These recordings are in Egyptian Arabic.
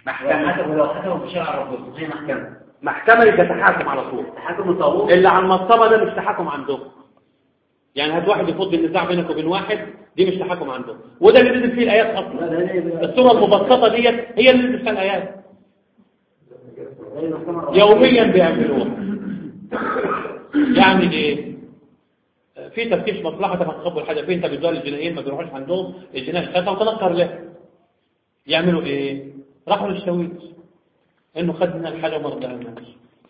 محكمة حكم ولو حكموا بشرع ربنا هي محكمة محكمة يبقى تحاكم على طول تحكم الطاغوت اللي على المصطبة ده مش تحكم عندهم يعني هات واحد يفض النزاع بينك وبين واحد دي مش تحكم عندهم وده اللي نزل فيه الآيات لا أصلا لا لا الصورة المبسطة ديت هي اللي نزل فيها الآيات لا المحكمة الربانية. يوميا بيعملوها يعني ايه في تفتيش مصلحة ما تخبوا الحاجة فين انت بتدور الجنائيين ما بيروحوش عندهم الجنائي خدها وتنكر له يعملوا ايه راحوا للشويت انه خد منها الحاجة وما ردهالناش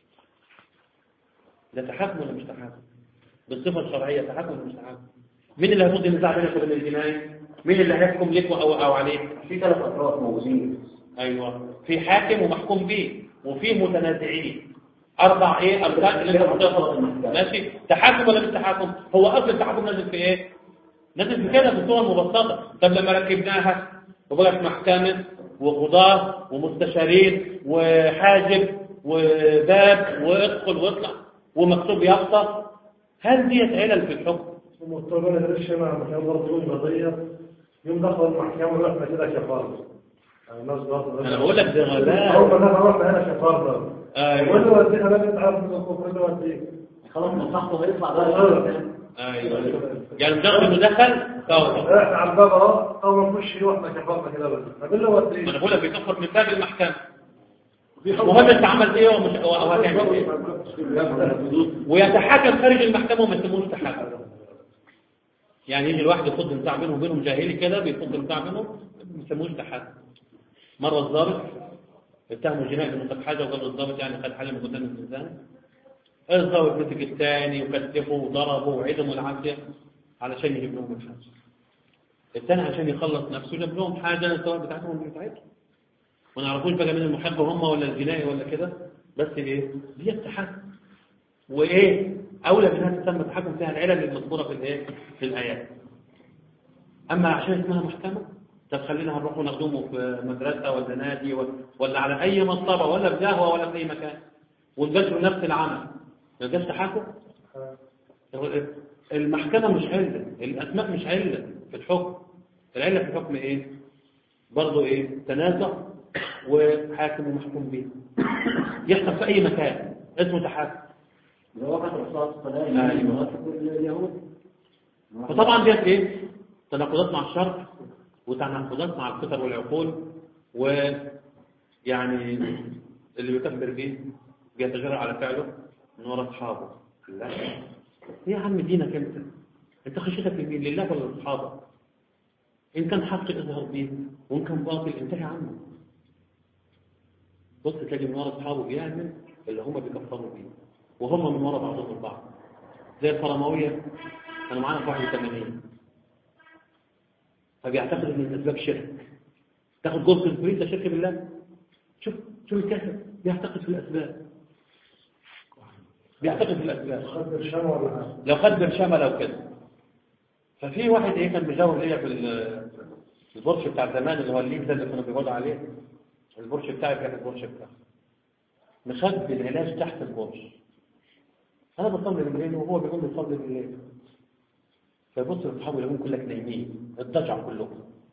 ده تحاكم ولا مش تحاكم بالصفة الشرعية تحاكم ولا مش تحاكم مين اللي هيفض النزاع بينك وبين الجنائي مين اللي هيحكم لك او او عليك في ثلاث أطراف موجودين ايوه في حاكم ومحكوم به وفي متنازعين اربع ايه اركان اللي انت بتاخد ماشي تحاكم ولا مش تحاكم هو اصل التحاكم نازل في ايه نازل في كده بالصوره المبسطه طب لما ركبناها وبقت محكمه وقضاه ومستشارين وحاجب وباب وادخل واطلع ومكتوب يافطه هل ديت علل في الحكم ومستقبل الرشة مع مكان برضه يوم قضية يوم دخل المحكمة رحنا كده كفارة يعني الناس برضه انا بقول لك ده أول غباء ما دخل رحنا هنا كفارة ايوه واللي ودينا لازم تعرف من الحقوق اللي وديه خلاص مصلحته هيطلع بقى ايوه يعني مجرد انه دخل كفر احنا على الباب اهو اول ما نخش رحنا كفارة كده بس طب اللي ما وديه انا بقول لك بيكفر من باب المحكمه المهم انت عملت ايه ومش وهتعمل ايه ويتحاكم خارج المحكمه وما يسموش تحاكم يعني يجي الواحد يفض نزاع بينهم وبينهم جاهلي كده بيفض نزاع بينهم ما يسموش تحاكم مره الضابط اتهموا جنائي بانه حاجه وقال الضابط يعني خد حاجه من قدام الزنزانه الضابط مسك الثاني وكتفه وضربه وعدمه العافيه علشان يجيب لهم الحاجه الثاني عشان يخلص نفسه جاب لهم حاجه سواء بتاعتهم ولا بتاعتهم ما نعرفوش بقى مين المحب هم ولا الجنائي ولا كده بس ايه دي التحكم وايه اولى منها تسمى تحكم فيها العلل المذكوره في الايه في الايات اما عشان اسمها محكمه طب خلينا هنروح ونخدمه في مدرسه ولا نادي ولا, ولا على اي مصطبه ولا في قهوه ولا في اي مكان ونباشر نفس العمل ما يبقاش تحكم المحكمه مش عله الاسماء مش عله في الحكم العله في الحكم ايه برضه ايه تنازع وحاكم ومحكوم به يحصل في اي مكان اسمه تحاكم اللي هو كانت الرسول صلى الله عليه أيوة. وسلم اليهود فطبعا ديت ايه تناقضات مع الشرع وتناقضات مع الفطر والعقول ويعني اللي بيكبر بيه بيتجرأ على فعله من وراء اصحابه لا ايه يا عم دينك انت انت خشيتك لمين لله ولا لاصحابك ان كان حق اظهر بيه وان كان باطل انتهي عنه بص تلاقي من ورا اصحابه بيعمل اللي هم بيكفروا بيه وهم من ورا بعضهم البعض زي الفرماويه كانوا معانا في 81 فبيعتقد ان الاسباب شرك تاخد جزء الفريد ده شرك بالله شوف شوف الكافر بيعتقد في الاسباب بيعتقد في الاسباب خد الشام ولا حاجة لو خد برشامه لو كده ففي واحد ايه كان بيجاور ليا في ال- البرش بتاع زمان اللي هو الليف ده اللي كانوا بيقعدوا عليه البرش بتاعي كان البرش بتاعه مخبي العلاج تحت البرش انا بصلي بالليل وهو بيقول لي صلي بالليل فيبص لاصحابه يلاقيهم كلك نايمين الضجع كلهم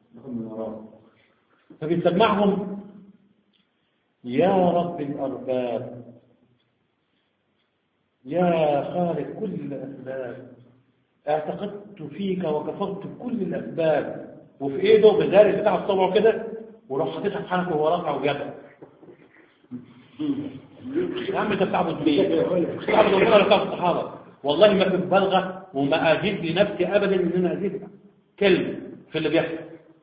فبيسمعهم يا رب الارباب يا خالق كل الاسباب اعتقدت فيك وكفرت بكل الاسباب وفي ايده بذلك بتاع الصبع كده وراح حاططها في حنكه وهو رافع وجابها يا عم انت بتعبد مين؟ بتعبد ربنا ولا بتعبد الصحابه؟ والله ما في مبالغه وما اجيب لنفسي ابدا ان انا ازيد كلمه في اللي بيحصل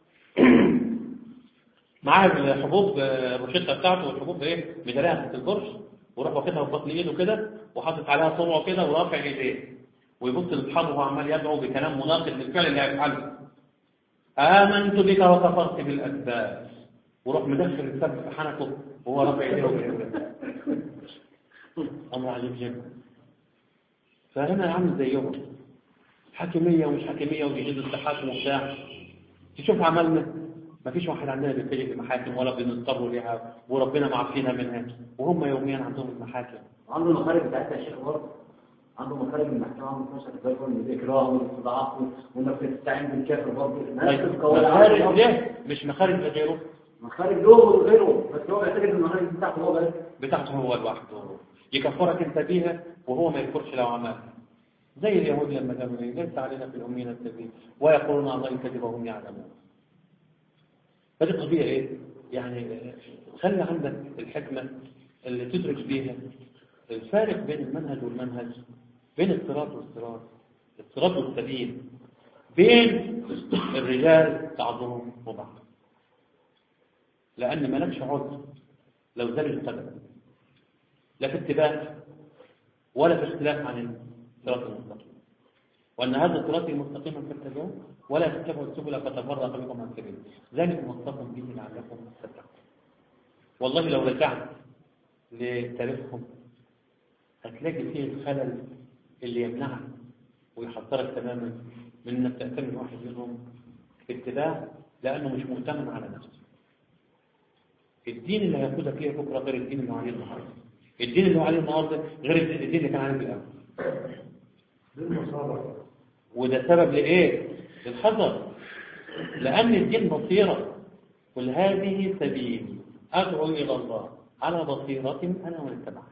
معاه الحبوب آه، الروشته بتاعته والحبوب ايه مداريها تحت البرش ويروح واخدها في بطن ايده كده وحاطط عليها صبعه كده ورافع ايديه ويبص لاصحابه وهو عمال يدعو بكلام مناقض للفعل اللي هيفعله آمنت بك وكفرت بالأسباب وروح مدخل السبب في حنكه وهو رافع ايديه وبيقول أمر عجيب جدا فهنا عامل زيهم حاكمية ومش حاكمية وجهاز التحاكم وبتاع تشوف عملنا ما فيش واحد عندنا بيتجه للمحاكم ولا بنضطر ليها وربنا معافينا منها وهم يوميا عندهم المحاكم عنده المخارج بتاعتها يا شيخ برضه عنده مخارج من المحكمة عنده 12 تذكر من الإكراه والاستضعاف وإنك تستعين بالكافر برضه طيب مخارج ليه مش مخارج لغيره مخارج له وغيره بس هو يعتقد ان المخارج بتاعته هو بس بتاعته هو لوحده يكفرك انت بيها وهو ما يكفرش لو عملها زي اليهود لما قالوا ايه ليس علينا في الامين الكذب ويقولون على الله الكذب وهم يعلمون فدي قضيه ايه يعني خلي عندك الحكمه اللي تدرك بيها الفارق بين المنهج والمنهج بين الصراط والصراط الصراط والسبيل بين الرجال بعضهم وبعض لأن مالكش عذر لو زال القدم لا في اتباع ولا في اختلاف عن الصراط المستقيم وأن هذا الصراط المستقيم فاتبعوه ولا تتبعوا السبل فتفرق بكم عن سبيله ذلك وصفكم به لعلكم تتقون والله لو رجعت لتاريخهم هتلاقي فيه الخلل اللي يمنعك ويحذرك تماما من انك تعتمد واحد منهم في اتباع لانه مش مؤتمن على نفسه الدين اللي هياخدها فيها بكره غير الدين اللي هو عليه النهارده الدين اللي هو عليه النهارده غير الدين اللي كان عليه في الاول دي المصابة وده سبب لايه للحذر لان الدين بصيره قل هذه سبيلي ادعو الى الله على بصيره انا ومن اتبعني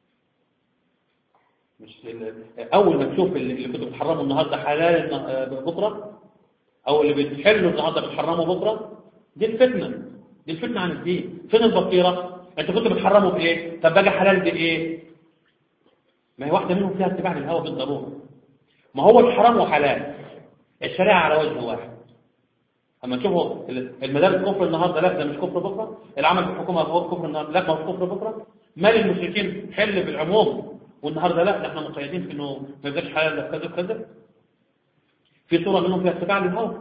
مش ال- اول ما تشوف اللي اللي كنتوا بتحرموا النهارده حلال الن- بكره او اللي بتحلوا النهارده بتحرموا بكره دي الفتنه دي الفتنه عن الدين فين البصيره انت كنت بتحرموا بايه طب بقى حلال بايه ما هي واحده منهم فيها اتباع للهوى بالضروره ما هو الحرام وحلال الشريعه على وجه واحد اما تشوفوا ال- المدارس كفر النهارده لا ده مش كفر بكره العمل في الحكومه هو كفر النهارده لا ما هو كفر بكره مال المشركين حل بالعموم والنهارده لا ده احنا مقيدين في انه ما يبقاش حلال الا في كذا وكذا في صوره منهم فيها اتباع للهوى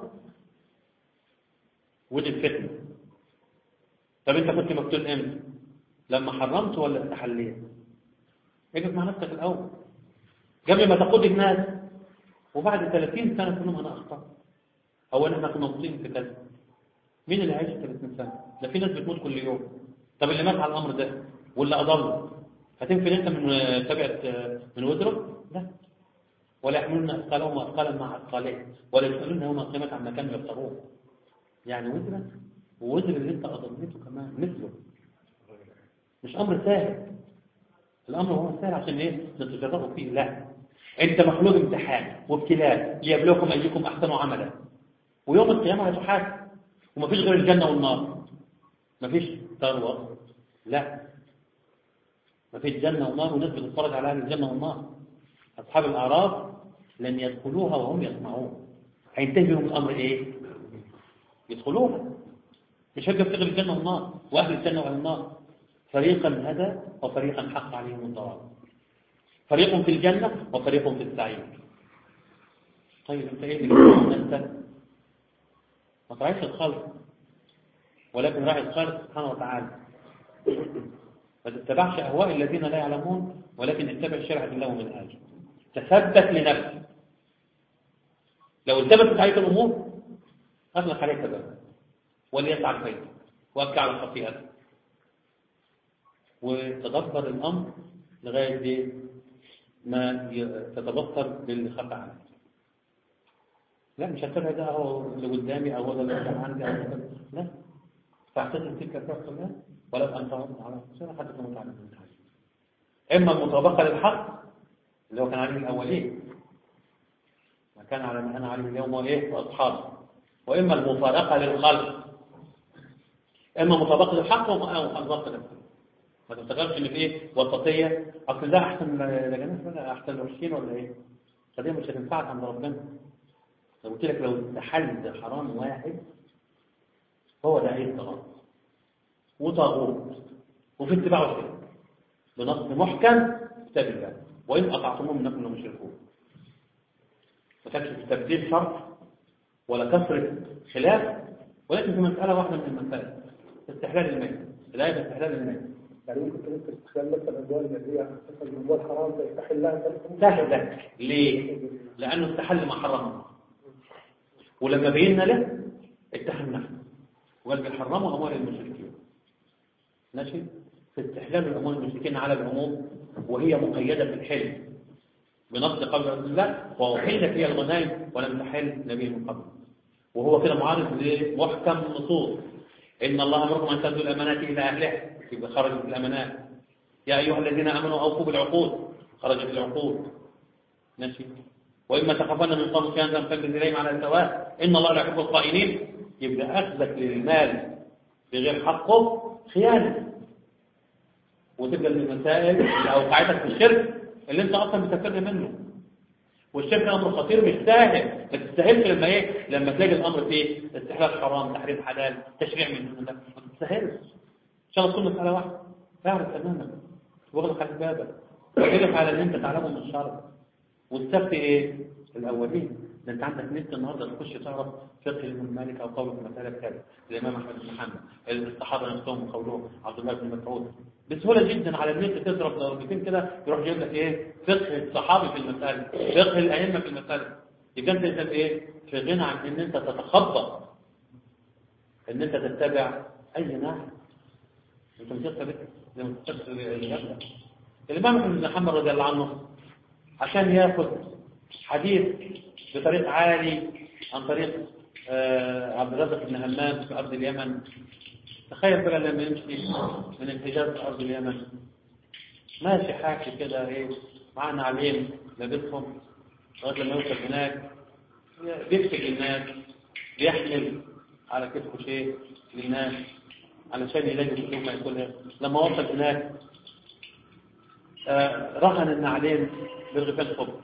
ودي الفتنه طب انت كنت مقتول امتى لما حرمت ولا استحليت اجب مع نفسك الاول قبل ما تقود الناس وبعد 30 سنه تقول لهم انا اخطات او ان احنا كنا مبسوطين في كذا مين اللي عايش 30 سنه ده في ناس بتموت كل يوم طب اللي مات على الامر ده واللي اضل هتنفل انت من تبعه من وزره لا ولا يحملون اثقالهم واثقالا مع اثقالهم ولا يسالون يوم القيامه عما كانوا يفترون يعني وزرك ووزر اللي انت اضليته كمان مثله مش امر سهل الامر هو سهل عشان ايه نتجرأوا فيه لا انت مخلوق امتحان وابتلاء ليبلوكم ايكم احسن عملا ويوم القيامه هتحاسب ومفيش غير الجنه والنار مفيش ثروه لا مفيش جنه ونار وناس بتتفرج على اهل الجنه والنار اصحاب الاعراف لن يدخلوها وهم يسمعون هينتهي بهم الامر ايه يدخلوها مش هيبقى في غير الجنه والنار واهل الجنه واهل النار فريقا هدى وفريقا حق عليهم الضلال فريق في الجنة وفريق في السعير طيب انت ايه اللي بتقول انت ما تراعيش الخلق ولكن راعي الخالق سبحانه وتعالى ما تتبعش اهواء الذين لا يعلمون ولكن اتبع شرعة الله من اجل تثبت لنفسك لو التبست عليك الامور اغلق عليك بابك وليسعى بيتك وابكي على خطيئتك وتدبر الامر لغايه ايه ما ي- تتبصر باللي خفى عنك لا مش هتبع ده هو اللي قدامي او هو اللي قدام عندي او كذا. لا فاعتزل تلك الفرق كلها ولا ان تعرض على انفسنا حتى تموت على المنتهى اما المطابقه للحق اللي هو كان عليه الاولين ما كان على ما انا عليه اليوم وايه واصحابه واما المفارقه للخلق اما مطابقه للحق واما الضبط نفسه ما تفتكرش ان في ايه وسطيه اصل ده احسن لجنات ولا احسن لوحشين ولا ايه فدي مش هتنفعك عند ربنا لو قلت لك لو استحل حرام واحد هو ده ايه الطلاق وطاغوت وفي اتباع الشرك بنص محكم كتاب الله وان اطعتموهم انكم لمشركون ما كانش في تبديل شرط ولا كثره خلاف ولكن في مساله واحده من المسائل استحلال المال الايه باستحلال المال يعني ممكن تقول استخدام مثلا الاموال الماليه مثلا الاموال حرام فيستحلها سهلة ليه؟ لأنه استحل ما حرم الله ولما بينا له اتهم نفسه وقال بيحرموا أموال المشركين ماشي؟ في استحلال الأموال المشركين على العموم وهي مقيدة في الحلم بنص قول الله وأحلت هي الغنائم ولم تحل نبي من قبل وهو كده معارض لمحكم النصوص إن الله أمركم أن تؤدوا الأمانات إلى أهلها يبقى خرجت الأمانات يا أيها الذين آمنوا أوفوا بالعقود خرجت العقود ماشي وإما تخافن من قوم كان فانبذ إليهم على سواء إن الله لا يحب الخائنين يبقى أخذك للمال بغير حقه خيانة وتبقى من المسائل اللي أوقعتك في الشرك اللي أنت أصلا بتفر منه والشرك أمر خطير مش سهل ما تستاهلش لما إيه لما تلاقي الأمر فيه استحلال حرام تحريم حلال تشريع من ده ما تستاهلش إن شاء الله تكون مسألة واحدة اعرف تماما واغلق على بابك واغلق على اللي أنت تعلمه من الشرع والسبت إيه الأولين ده أنت عندك نت النهاردة تخش تعرف فقه الإمام مالك أو قوله في مسألة كذا الإمام أحمد بن محمد الصحابة نفسهم قولهم عبد الله بن مسعود بسهولة جدا على النت تضرب ضربتين كده يروح جايب لك ايه فقه الصحابي في المسألة فقه الأئمة في المسألة يبقى انت انت ايه في غنى عن ان انت تتخبط ان انت تتبع اي نهي انت مش تتبع زي ما تتبع الجنة الإمام أحمد بن محمد رضي الله عنه عشان ياخد حديث بطريق عالي عن طريق آه عبد الرزاق بن همام في أرض اليمن تخيل بقى لما يمشي من الحجاز في أرض اليمن ماشي حاكي كده ايه معنا عليم لابسهم لغايه لما يوصل هناك بيكتب للناس بيحمل على كتفه شيء للناس علشان يلاقي لقمه ياكلها لما وصل هناك آه رهن النعلين برغيفين خبز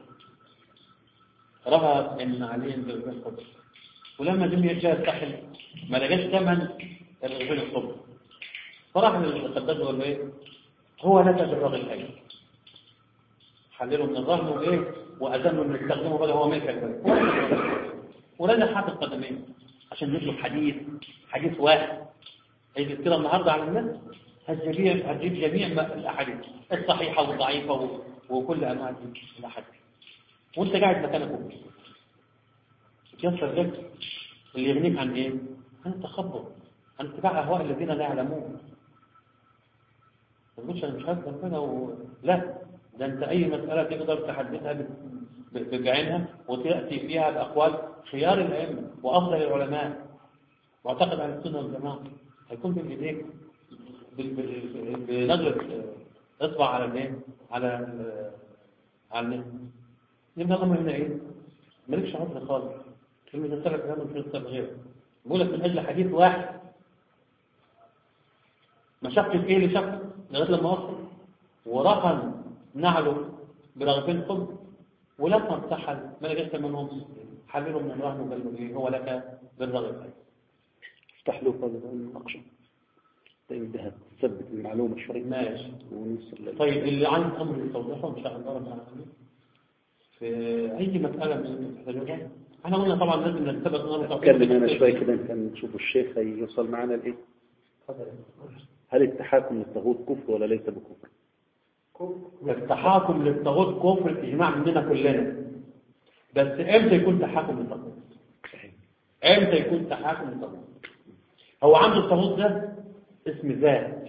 رهن النعلين برغيفين خبز ولما جم يرجع الساحل ما لقاش ثمن الرغيفين الخبز فراح للخداد وقال له ايه هو لك بالرغي اي حلله من الرهن وايه واذنه انه يستخدمه بقى هو ملكك بقى ورجع حاطط قدمين عشان يطلب حديث حديث واحد هيجي كده النهارده على النت هتجيب هتجيب جميع الاحاديث الصحيحه والضعيفه وكل انواع الاحاديث وانت قاعد مكانك يصل لك اللي يغنيك عن ايه؟ عن التخبط عن اتباع اهواء الذين لا يعلمون ما تقولش انا مش عارف ربنا و... لا ده انت اي مساله تقدر تحدثها ب... ب... بعينها وتاتي فيها باقوال خيار الائمه وافضل العلماء واعتقد على السنه والجماعه هيكون بين ايديك بنظره اصبع على الايه على ال... على النت يبقى الامر هنا ايه مالكش عذر خالص كلمه السلف كلام في السلف غيره بقول لك من اجل حديث واحد مشقة ايه لشقة لغاية لما وصل ورهن نعله برغبين خبز ولما ارتحل ما لقيت منهم حللوا من الرهن وقال له ايه هو لك بالرغب افتح له هذا المناقشة طيب ده هتثبت المعلومة شوي ماشي ونوصل طيب اللي عايز امر يوضحه ان شاء الله رب العالمين في اي مسألة من المحتاجات احنا قلنا طبعا لازم نثبت نظام اتكلم انا شوي كده كان نشوف الشيخ هيوصل معنا لايه هل التحاكم للطاغوت كفر ولا ليس بكفر التحاكم للطاغوت كفر اجماع مننا كلنا بس امتى يكون تحاكم للطاغوت امتى يكون تحاكم للطاغوت هو عنده الطاغوت ده اسم ذات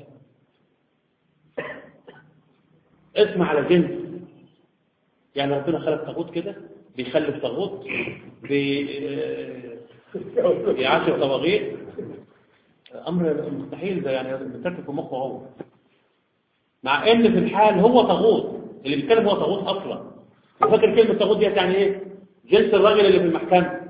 اسم على جنس يعني ربنا خلق طاغوت كده بيخلف طاغوت بي... بيعاشر طواغيت امر مستحيل ده يعني بتركب في مخه هو مع ان في الحال هو طاغوت اللي بيتكلم هو طاغوت اصلا وفاكر كلمه طاغوت ديت يعني ايه جنس الراجل اللي في المحكمه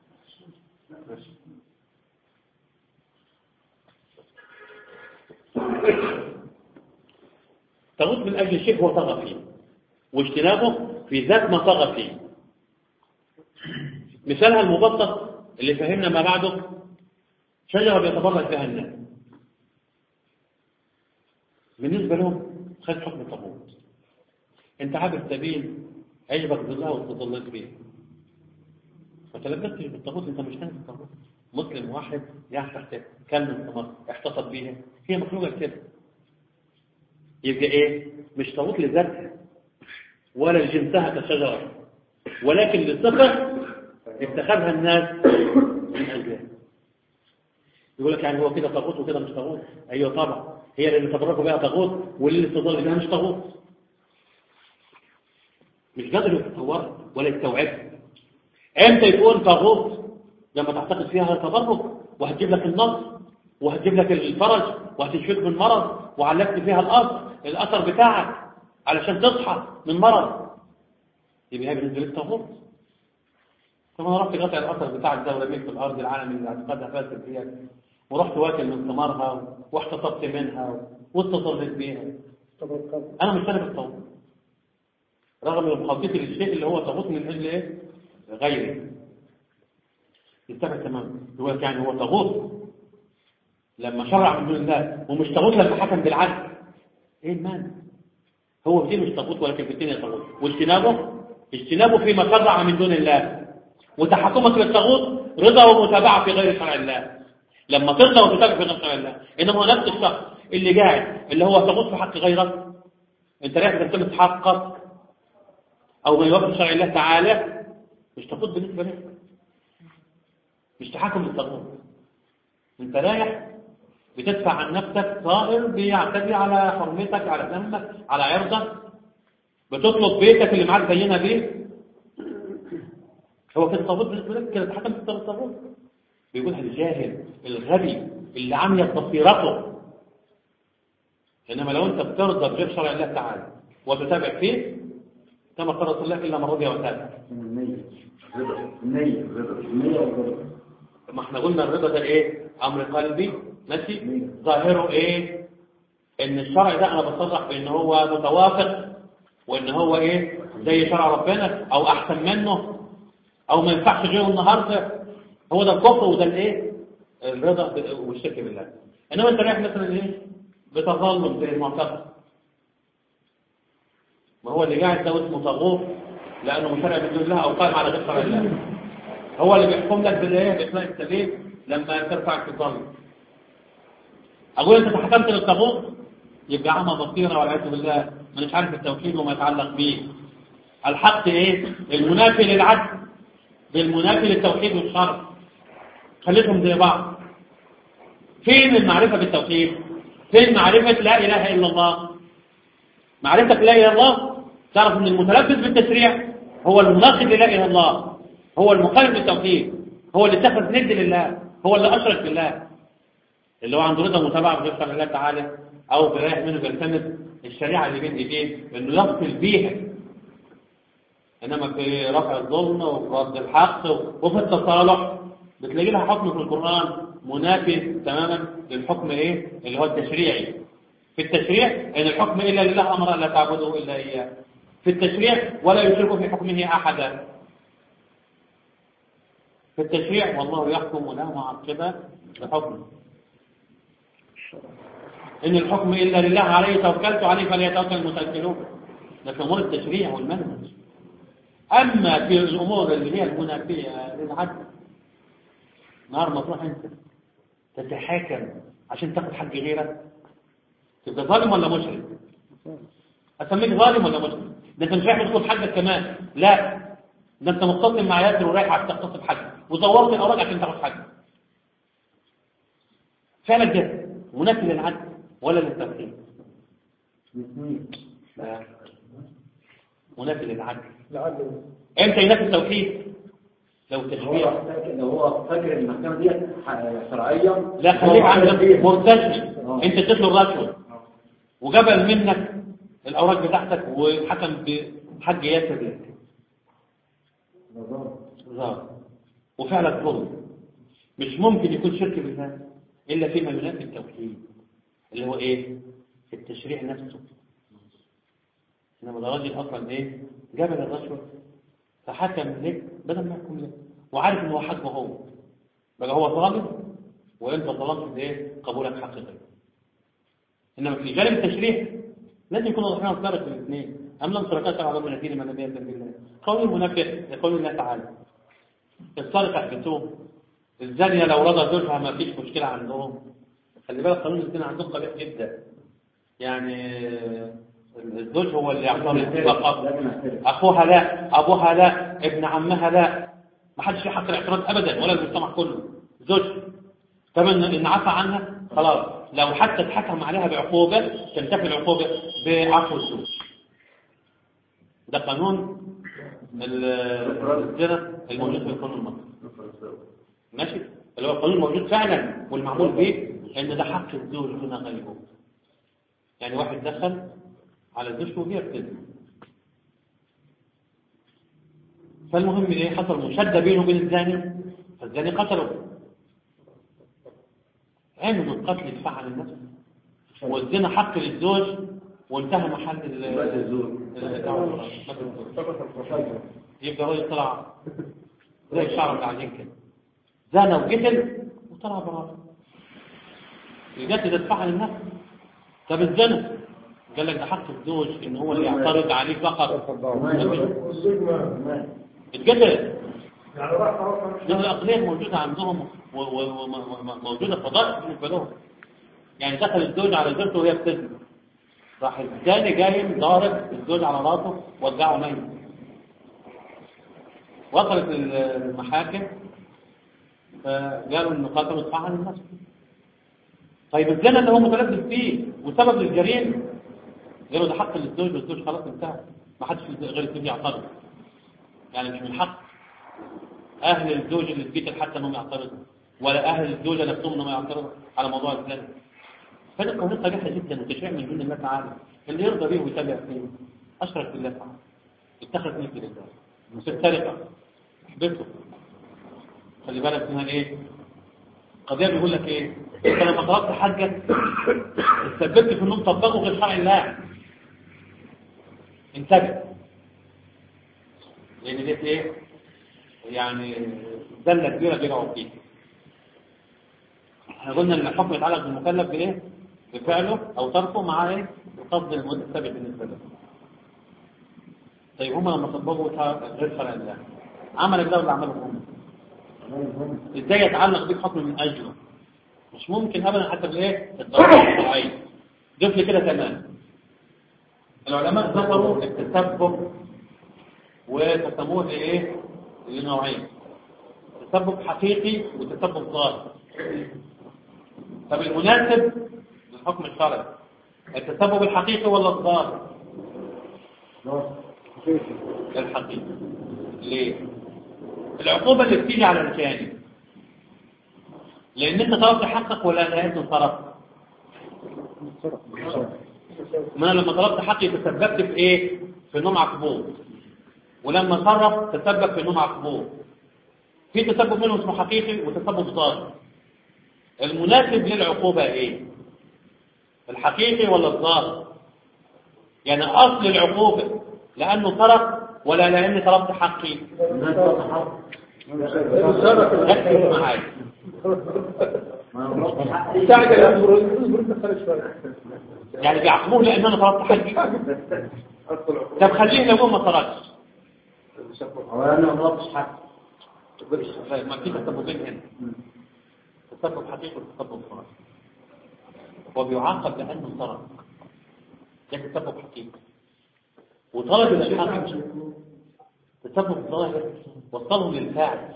طاغوت من اجل شيء هو طغى فيه واجتنابه في ذات ما طغى فيه مثالها المبسط اللي فهمنا ما بعده شجرة بيتبرك بها الناس بالنسبة لهم خد حكم الطاغوت انت عابر سبيل عجبك ظلها وتضلت بيه ما تلبستش بالطاغوت انت مش تنسى الطاغوت مسلم واحد يحتى كلم في مصر احتفظ بيها هي مخلوقة كده يبقى ايه مش طاغوت لذاتها ولا لجنسها كشجرة ولكن لصفة اتخذها الناس من أجلها يقول لك يعني هو كده طاغوت وكده مش طاغوت ايوه طبعا هي اللي تبركوا بها طاغوت واللي استضل بها مش طاغوت مش قادر يتصورها ولا يستوعبها امتى يكون طاغوت لما تعتقد فيها تبرك وهتجيب لك النص وهتجيب لك الفرج وهتشفيك من مرض وعلقت فيها الأثر الأثر بتاعك علشان تصحى من مرض يبقى هي بالنسبة لك طاغوت طب انا رحت قاطع الاثر بتاعك ده ورميت في الارض العالم اللي اعتقادها فاسد فيها ورحت واكل من ثمارها واحتفظت منها واتصلت بيها انا مش طالب الطاغوت رغم مخططي للشيء اللي هو طاغوت من اجل ايه غيري يتبع تماما هو يعني هو طاغوت لما شرع من دون الله ومش طاغوت لما حكم بالعدل ايه المانع هو في مش طاغوت ولكن في الدنيا طاغوت واجتنابه اجتنابه فيما شرع من دون الله وتحكمك للطاغوت رضا ومتابعه في غير شرع الله لما ترضى وتتابع في غير شرع الله انما هو نفس الشخص اللي قاعد اللي هو طاغوت في حق غيرك انت رايح تلتمس حقك او ما يوافق شرع الله تعالى مش طاغوت بالنسبه لك مش تحكم للطاغوت انت رايح بتدفع عن نفسك طائر بيعتدي على حرمتك على دمك على عرضك بتطلب بيتك اللي معاك زينا بيه هو كده طاغوت بالنسبه لك كده تحكم في الطاغوت بيقولها الجاهل الغبي اللي عميت بصيرته انما لو انت بترضى بغير شرع الله تعالى وتتابع فيه كما قال رسول الله الا من رضي وتابع النية رضا النية رضا النية والرضا ما احنا قلنا الرضا ده ايه امر قلبي ماشي ظاهره ايه ان الشرع ده انا بصرح بان هو متوافق وان هو ايه زي شرع ربنا او احسن منه او ما ينفعش غيره النهارده هو ده الكفر وده الايه الرضا والشرك بالله انما انت رايح مثلا ايه بتظلم زي المعتقد ما هو اللي قاعد ده اسمه طاغوت لانه مشرع من دون الله او قائم على غير شرع الله هو اللي بيحكم لك بالايه باسماء السبيل لما ترفع الظلم اقول انت تحكمت للطاغوت يبقى عمى بصيره والعياذ بالله مش عارف التوحيد وما يتعلق به الحق ايه المنافي للعدل بالمنافي للتوحيد والشرع خليتهم زي بعض فين المعرفة بالتوحيد فين معرفة لا إله إلا الله معرفتك لا إله إلا الله تعرف أن المتلبس بالتشريع هو المناقض للا إله إلا الله هو المخالف للتوحيد هو اللي اتخذ ند لله هو اللي أشرك بالله اللي هو عنده رضا متابعة بيفعل الله تعالى أو بيريح منه بيلتمس الشريعة اللي بين إيديه إنه يفصل بيها إنما في رفع الظلم وفي رد الحق وفي التصالح بتلاقي لها حكم في القرآن منافي تماما للحكم إيه اللي هو التشريعي في التشريع إن الحكم إلا لله أمر لا تعبده إلا إياه في التشريع ولا يشرك في حكمه أحدا في التشريع والله يحكم ولا معقب لحكمه إن الحكم إلا لله عليه توكلت عليه فليتوكل المتوكلون ده في أمور التشريع والمنهج أما في الأمور اللي هي المنافية للعدل نهار ما تروح أنت تتحاكم عشان تاخد حق غيرك تبقى ظالم ولا مشرك أسميك ظالم ولا مشرك ده أنت مش رايح تاخد حقك كمان لا ده أنت متصل مع ياسر ورايح عشان تغتصب حقك وزورت الأوراق عشان تاخد حقك فعلا كده منافي للعدل ولا للتوحيد لا منافي للعدل لعله امتى ينافي التوحيد لو هو تشريع فاكر لو هو فاكر المحكمة دي شرعيا لا خليك عندك فيها. مرتشي آه. انت تدخل رشوه وجبل منك الاوراق بتاعتك وحكم بحق ياسر لك نظام. ظالم وفعلا ظلم مش ممكن يكون شرك بالله الا فيما ينافي التوحيد اللي هو ايه التشريع نفسه انما ده راجل اصلا ايه جبل الرشوه فحكم لك بدل ما يحكم لك وعارف ان هو حكمه هو بقى هو ظالم وانت ظلمت بايه قبولك حق غيره انما في جانب التشريع لازم يكون الرحمن الفارق بين الاثنين ام لم شركاء سبع من الدين من لم يأذن بالله قول المنافق يقول الله تعالى السارق احبسوه الزانية لو رضى زوجها ما فيش مشكلة عندهم خلي بالك قانون الزنا عندهم قبيح جدا يعني الزوج هو اللي يعتبر فقط لازم أعترف. اخوها لا ابوها لا ابن عمها لا ما حدش له حق الاعتراض ابدا ولا المجتمع كله زوج كمان ان عفى عنها خلاص لو حتى اتحكم عليها بعقوبه تنتفي العقوبه بعفو الزوج ده قانون ال- الزنا الموجود في القانون المصري ماشي اللي هو القانون الموجود فعلا والمعمول به ان ده حق الزوج دون غيره يعني واحد دخل على زوجته وهي بتزن فالمهم ايه حصل مشاده بينه وبين الزاني فالزاني قتله عملوا القتل دفاع عن النفس والزنا حق للزوج وانتهى محل ال ال- يبقى هو يطلع زي الشعر العجين كده زنى وقتل وطلع براءه الجد ده دفاع عن النفس طب الزنا قال لك ده حق الزوج ان هو اللي يعترض عليه فقط والزوج ما اتقتل يعني راح خلاص دي الأقلية موجودة عندهم وموجودة فضاء بالنسبة لهم يعني دخل الزوج على زوجته وهي بتزن راح الثاني جاي ضارب الزوج على راسه وجعه ميت وصلت المحاكم فقالوا انه قتل ادفع عن النفس طيب الزنا اللي هو متلبس فيه وسبب للجريمه قالوا ده حق للزوج والزوج خلاص انتهى ما حدش غير الزوج يعترض يعني مش من حق اهل الزوج اللي في بيت حتى انهم يعترضوا ولا اهل الزوجه نفسهم انهم يعترضوا على موضوع الزنا فهذا القانون صريحه جدا وتشريع من دين الله تعالى اللي يرضى به ويتابع فيه اشرك بالله تعالى اتخذ مثل الله في السرقه احبطه خلي بالك منها ايه قضيه بيقول لك ايه انت لما طلبت حاجه تثبت في انهم طبقوا غير شرع الله انتبه لان ديت ايه يعني زله كبيره بيقعوا فيها احنا قلنا ان الحكم يتعلق بالمكلف بايه بفعله او تركه مع ايه قصد المده الثابت بالنسبه له طيب هم لما طبقوا غير شرع الله عمل الله ولا عمله هم ازاي يتعلق بيه حكم من اجله مش ممكن ابدا حتى بالايه الضرورة الشرعيه ضيف لي كده تمام العلماء ذكروا التسبب وقسموه لايه لنوعين تسبب حقيقي وتسبب ظاهر طب المناسب للحكم الشرعي التسبب الحقيقي ولا الظاهر الحقيقي ليه العقوبة اللي بتيجي على الجانب لان انت طلبت حقك ولا لانه طرف ما أنا لما طلبت حقي تسببت في ايه في نوم عقبوب ولما صرف تسبب في نوم عقبوب في تسبب منه اسمه حقيقي وتسبب ظاهر المناسب للعقوبة ايه الحقيقي ولا الظاهر يعني اصل العقوبة لانه سرق ولا لاني طلبت حقي ركز معايا استعجل يا أمر اصبر انت خارج شوية يعني بيعاقبوه لان انا طلبت حقي طب خليه لو هو ما سرقش هو انا ما طلبتش حق ما في تسببين هنا تسبب حقيقي وتسبب ظاهر هو بيعاقب لانه سرق ده تسبب حقيقي وطلب الحق تسبب ظاهر وصله للفاعل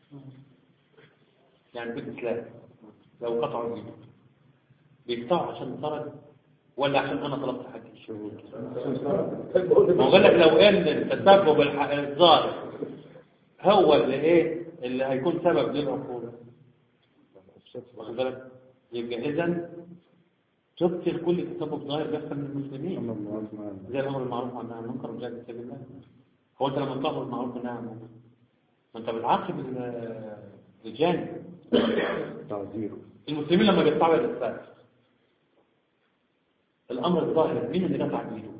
يعني بالإسلام لو قطعوا اليد بيقطعوا عشان سرق ولا عشان انا طلبت حقي ما هو قال لك لو ان التسبب الح- الظاهر هو اللي ايه اللي هيكون سبب للعقوبة واخد بالك يبقى اذا تبطل كل تسبب ظاهر بيحصل من المسلمين زي الامر المعروف والنهي عن المنكر والجهاد في سبيل الله هو انت لما تامر بالمعروف والنهي عن المنكر ما انت بتعاقب ال- الجانب تعذيره المسلمين لما بيدفعوا الى الاسلام الامر الظاهر مين اللي دفع بايده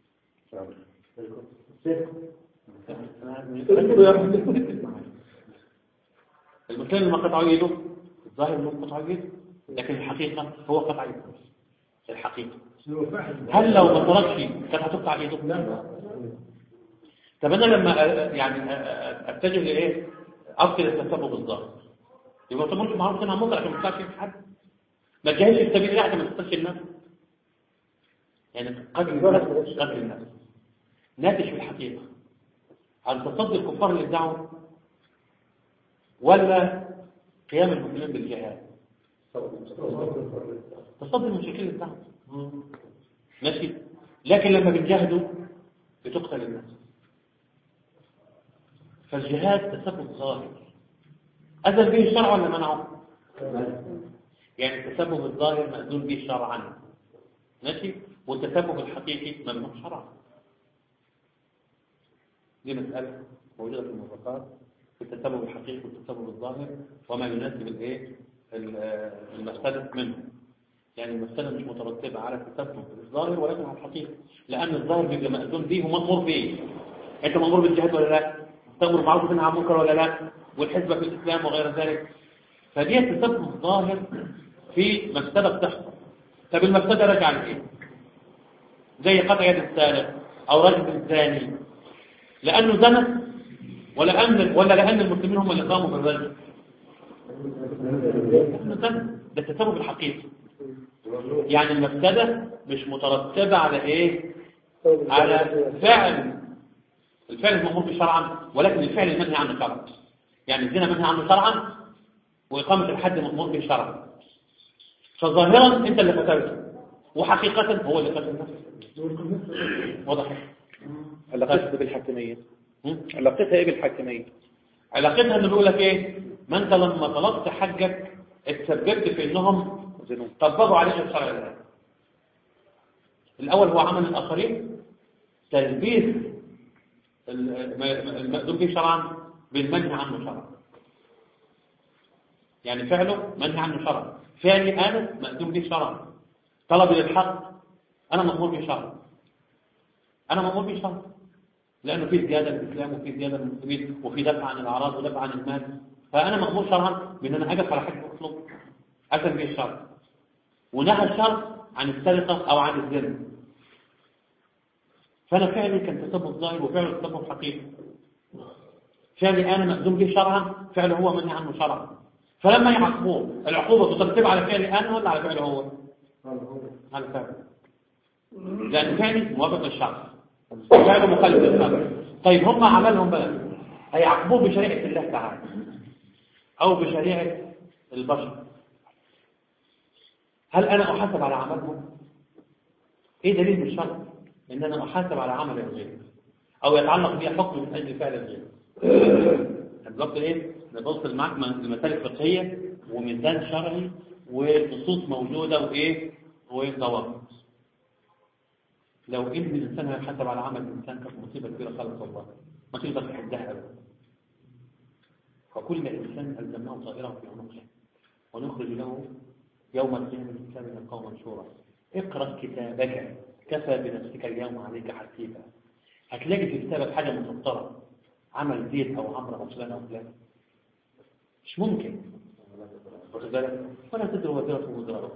المسلم لما قطعوا يده الظاهر انه قطعوا يده لكن الحقيقة هو قطع يده الحقيقة هل لو ما تركش كانت هتقطع يده؟ لا طب انا لما أ- يعني أ- أ- اتجه لايه؟ افصل التسبب الظاهر يبقى ما تقولش معروف هنا منكر عشان ما تطلعش في حد ما تجهزش في سبيل الله عشان ما تقتلش النفس يعني قتل النفس قتل النفس ناتج في الحقيقة عن تصدي الكفار للدعوة ولا قيام المسلمين بالجهاد تصدي المشركين للدعوة ماشي لكن لما بنجاهدوا بتقتل النفس فالجهاد تسبب ظاهر أذن به الشرع ولا منعه يعني التسبب الظاهر مأذون به شرعا ماشي والتسبب الحقيقي ممنوع شرعا دي مسألة موجودة في الموافقات في التسبب الحقيقي والتسبب الظاهر وما يناسب الايه ال- المفسدة منه يعني المفسدة مش مترتبة على التسبب الظاهر ولكن على الحقيقي لأن الظاهر بيبقى مأذون به ومأمور به أنت مأمور بالجهاد ولا لا؟ تأمر بالمعروف وتنهى عن المنكر ولا لا؟ والحزب في الإسلام وغير ذلك فدي التسبب الظاهر في مفسدة بتحصل طب المفسدة راجعة لإيه؟ زي قطع يد السارق أو رجل الزاني لأنه زنى ولا أن ولا لأن المسلمين هم اللي قاموا بالرجل لأنه زنى ده التسبب الحقيقي يعني المفسدة مش مترتبة على إيه؟ على فعل الفعل المأمور به شرعا ولكن الفعل المنهي عنه شرعا يعني الزنا منهي عنه شرعا وإقامة الحد مأمور به شرعا فظاهرا أنت اللي قتلته وحقيقة هو اللي قتل نفسه واضح علاقتها بالحاكمية هم؟ علاقتها ايه بالحاكمية علاقتها انه بيقول لك ايه ما انت لما طلبت حجك اتسببت في انهم زنون طبقوا عليك الشرع الالهي الاول هو عمل الاخرين تلبيس الم- المأذون به شرعا بالمنهي عنه شرعا يعني فعله منهي عنه شرعا فعلي انا مأذون به شرعا طلبي للحق انا مأمور به شرعا انا مأمور به شرعا لأنه في زيادة للإسلام وفي زيادة للمسلمين وفي دفع عن الأعراض ودفع عن المال فأنا مأمور شرعا بأن أنا أقف على حد مطلوب أتم به الشرع ونهى الشرع عن السرقة أو عن الزنا فأنا فعلي كان تسبب ظاهر وفعله تسبب حقيقي فعلي أنا مأذون به شرعا فعله هو منهي عنه شرعا فلما يعاقبوه العقوبة ترتب على فعلي أنا ولا على فعله هو؟ على فعله لأن فعلي موافق للشرع فعله مخالف للشرع طيب هم عملهم بقى هيعاقبوه بشريعة الله تعالى أو بشريعة البشر هل أنا أحاسب على عملهم؟ إيه دليل الشرع؟ إن أنا أحاسب على عمل الغير أو يتعلق بي حكم من أجل فعل الغير بالظبط إيه؟ نبص معاك المسائل الفقهية وميزان شرعي ونصوص موجودة وإيه؟ وضوابط لو ان الانسان هيحاسب على عمل الانسان كانت مصيبه كبيره خالص والله ما تقدر تحدها ابدا فكل انسان الزمناه طائره في عنقه ونخرج له يوم القيامه كتابا يلقاه منشورا اقرا كتابك كفى بنفسك اليوم عليك حسيبا هتلاقي في كتابك حاجه مسطره عمل زيد او عمرو او فلان او فلان مش ممكن واخد بالك ولا تدري وزيره وزيره أخرى.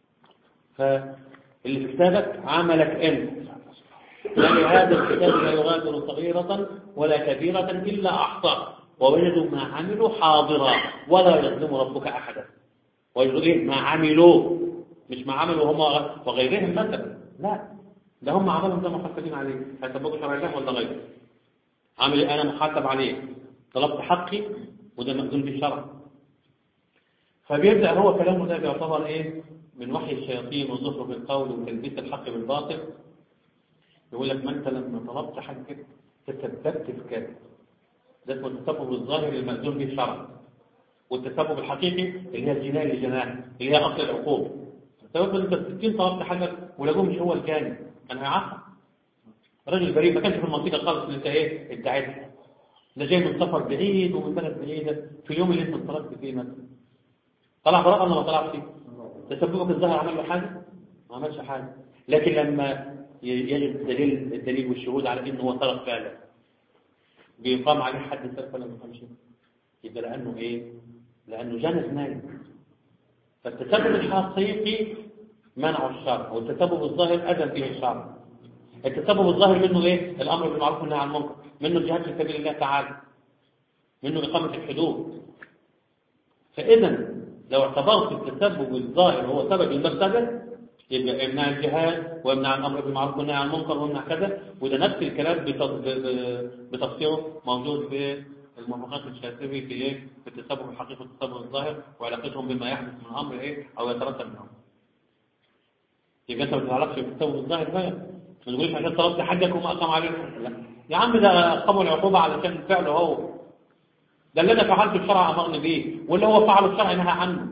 فاللي في كتابك عملك انت يعني هذا الكتاب لا يغادر صغيرة ولا كبيرة إلا أحصى ووجدوا ما عملوا حاضرا ولا يظلم ربك أحدا ويقول إيه ما عملوا مش ما عملوا هم وغيرهم مثلا لا ده هم عملهم ده محاسبين عليه هيطبقوا شرع الله ولا غيره عامل إيه؟ أنا محاسب عليه طلبت حقي وده مأذون بالشرع فبيبدأ هو كلامه ده بيعتبر إيه من وحي الشياطين وزخرف بالقول وتلبيس الحق بالباطل يقول لك ما انت لما طلبت حاجة تسببت في كذا ده اسمه التسبب الظاهر المأذون به الشرع والتسبب الحقيقي اللي هي الجناية اللي جناها اللي هي أصل العقوبة السبب انت الستين طلبت حاجة ولقوه مش هو الجاني كان هيعاقب راجل بريء ما كانش في المنطقة خالص اللي انت ايه ادعيتها ده جاي من سفر بعيد ومن بلد بعيدة في اليوم اللي انت انطلقت فيه مثلا طلع براءة ولا ما طلعش فيه تسببك الظاهر عمل له حاجة ما عملش حاجة لكن لما يجب الدليل الدليل والشهود على انه هو سرق فعلا بيقام عليه حد سرق ولا ما يقامش يبقى لانه ايه لانه جنى جنايه فالتسبب الحقيقي منع الشرع والتسبب الظاهر اذن به الشرع التسبب الظاهر منه ايه الامر بالمعروف والنهي عن المنكر منه الجهاد في سبيل الله تعالى منه اقامه الحدود فاذا لو اعتبرت التسبب الظاهر هو سبب المفسده يبقى يمنع الجهاد ويمنع الامر بالمعروف والنهي عن المنكر ويمنع كذا وده نفس الكلام بتفسيره موجود في الموافقات الشاذلي في ايه في التسبب الحقيقي والتسبب الظاهر وعلاقتهم بما يحدث من امر ايه او يترتب من امر يبقى انت ما تتعلقش بالتسبب الظاهر بقى ما تقولش عشان طلبت حاجك وما اقام عليك لا يا عم ده اقاموا العقوبه علشان فعله هو ده اللي انا فعلته الشرع امرني بيه واللي هو فعله الشرع نهى عنه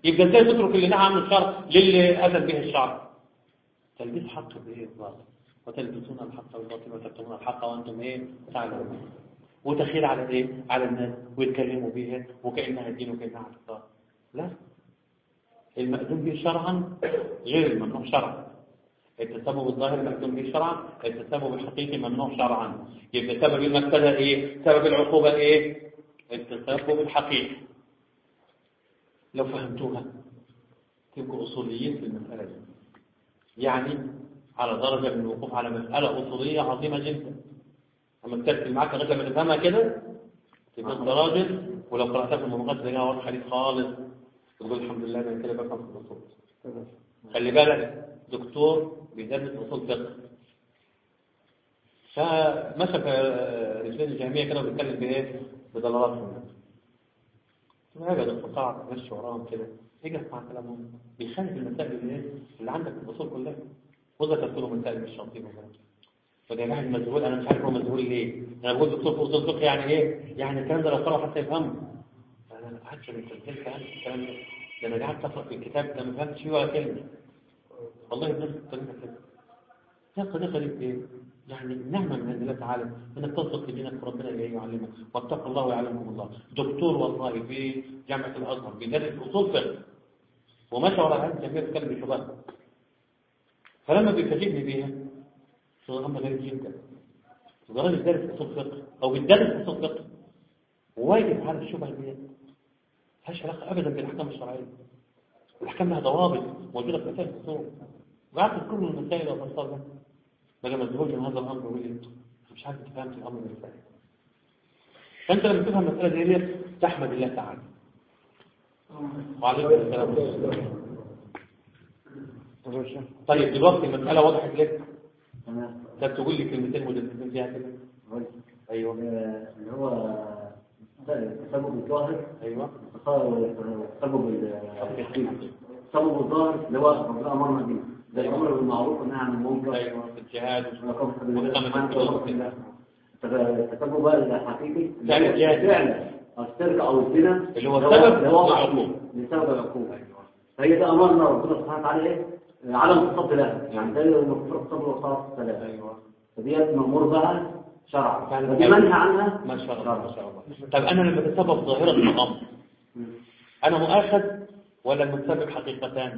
يبقى ازاي تترك اللي نهى عنه الشرع للي اذن به الشرع تلبيس حق بايه باطل وتلبسون الحق والباطل وتكتمون الحق وانتم ايه تعلمون وتخيل على ايه على الناس ويتكلموا بيها وكانها دين وكانها اعتقاد لا المأذون به شرعا غير الممنوع شرعا التسبب الظاهر مأذون به شرعا التسبب الحقيقي ممنوع شرعا يبقى سبب المفسدة ايه سبب العقوبة ايه التسبب الحقيقي لو فهمتوها تبقوا أصوليين في المسألة دي يعني على درجة من الوقوف على مسألة أصولية عظيمة جدا أما تركز معاك لغاية لما تفهمها كده تبقى أنت راجل ولو قرأتها في المبغات تلاقيها واضحة ليك خالص تقول الحمد لله أنا كده بفهم في الأصول خلي بالك دكتور بيدرس أصول فقه فمشى في رجلين الجهمية كده وبيتكلم بإيه؟ بضلالاتهم هذا الاستطاع مشي وراهم كده يجي اسمع كلامهم بيخالف المسائل اللي ايه اللي عندك في الاصول كلها وذكرت له مسائل مش شاطين وكده فجماعة المذهول انا مش عارف هو مذهول ليه انا بقول دكتور في اصول الفقه يعني ايه يعني الكلام ده لو قرأ حتى يفهمه انا ما قعدتش انت ازاي فهمت الكلام ده ده انا قاعد اقرا في الكتاب ده ما فهمتش فيه ولا كلمه والله الناس الطريقه كده هي الطريقه دي ايه يعني نعمة من عند الله تعالى انك تصدق في دينك ربنا اللي يعلمك واتقوا الله ويعلمكم الله دكتور والله في جامعة الازهر بيدرس اصول فقه ومشى ورا هذا الجميع يتكلم بشباب فلما بيفاجئني بيها شو امر غريب جدا ده راجل دارس اصول فقه او بيدرس اصول فقه وواجب على الشبهه دي ملهاش علاقه ابدا بالاحكام الشرعيه الاحكام لها ضوابط موجوده في مسائل الاصول وعارف كل المسائل وفصلها بقى مذهول من هذا الامر ويقول لي مش عارف تفهمت الامر ازاي فانت لما تفهم المساله دي تحمد الله تعالى وعليكم السلام طيب دلوقتي المساله وضحت لك تمام طب تقول لي كلمتين مدرسين فيها كده قلت ايوه اللي هو التسبب الظاهر ايوه التسبب التسبب الظاهر اللي هو ربنا امرنا بيه زي الامر بالمعروف والنهي عن المنكر ايوه في الجهاد ونقوم وإقامة الحدود كده. التسبب بقى الحقيقي فعل الجهاد. فعلا السرقه او الزنا اللي هو السبب اللي هو العقوبة. لسبب العقوبه فهي ده امرنا ربنا سبحانه وتعالى ايه عدم التصد لها يعني ده المفروض الصبر وصلاه السلام ايوه فديت مأمور بها شرعا فعلا. ودي منهى عنها ما شاء الله ما شاء الله طب انا لما اتسبب ظاهره الامر انا مؤاخذ ولا المتسبب حقيقتان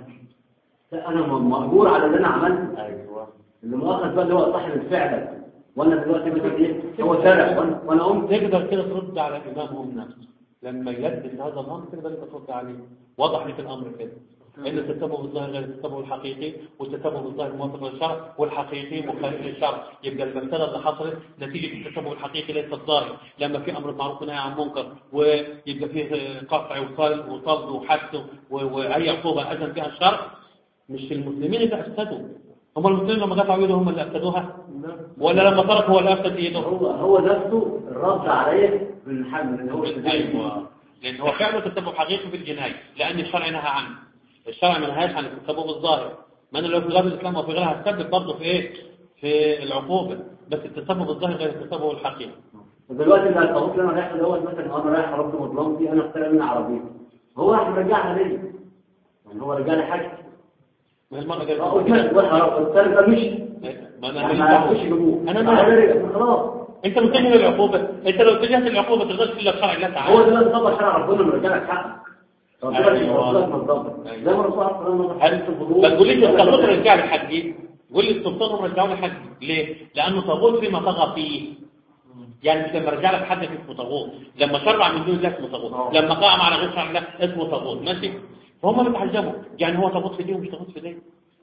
لا انا م- مأجور على اللي انا عملته ايوه اللي مؤاخذ بقى اللي هو صاحب الفعل وانا دلوقتي مثلا ايه هو شارع وانا وانا قمت تقدر كده ترد على الامام نفسه لما يلبس هذا الامر تقدر انت ترد عليه وضح لك الامر كده ان التسبب الظاهر غير التسبب الحقيقي والتسبب الظاهر موافق للشرع والحقيقي مخالف للشرع يبقى المساله اللي حصلت نتيجه التسبب الحقيقي ليس الظاهر لما في امر معروف ونهي عن منكر ويبقى فيه قطع وصل وطرد وحث و- واي عقوبه اذن فيها الشرع مش المسلمين اللي افسدوا هم المسلمين لما دفعوا ايدهم هم اللي افسدوها ولا لما ترك هو اللي افسد ايده هو هو نفسه الرد عليه بالحمل اللي هو ايوه لان هو فعله تسبب حقيقي في الجنايه لان الشرع نهى عنه الشرع ما نهاش عن التسبب الظاهر ما انا لو في غير الاسلام وفي غيرها هتسبب برضه في ايه في العقوبه بس التسبب الظاهر غير التسبب الحقيقي ودلوقتي بقى الطاووس اللي انا رايح دوت مثلا انا رايح ربط مظلوم دي انا اشتري منها عربيه هو راح مرجعها ليا يعني هو رجع لي حاجه ما هي المره اه قلت جايه لك والحرام الثالث ده مشي ما انا يعني ماليش ما يعرفوش دعوه يجيبوه انا تعالى ما رجع. خلاص انت متجه للعقوبه انت لو اتجهت للعقوبه ما تقدرش الا بشرع الله هو تعالى دلوقتي طبق شرع ربنا مرجع لك حقك ربنا مش أيوة. ربنا مظلوم أيوة. زي ما الرسول صلى الله عليه هل وسلم ما تقوليش الطاغوت رجع لي حجي قول لي السلطان رجعوا لي حجي ليه لانه طاغوت فيما طغى فيه يعني مش لما رجع لك حد اسمه طاغوت لما شرع من دون الله اسمه طاغوت لما قام على غير شرع الله اسمه طاغوت ماشي فهم بيتعجبوا يعني هو طاغوت في دي ومش طاغوت في دي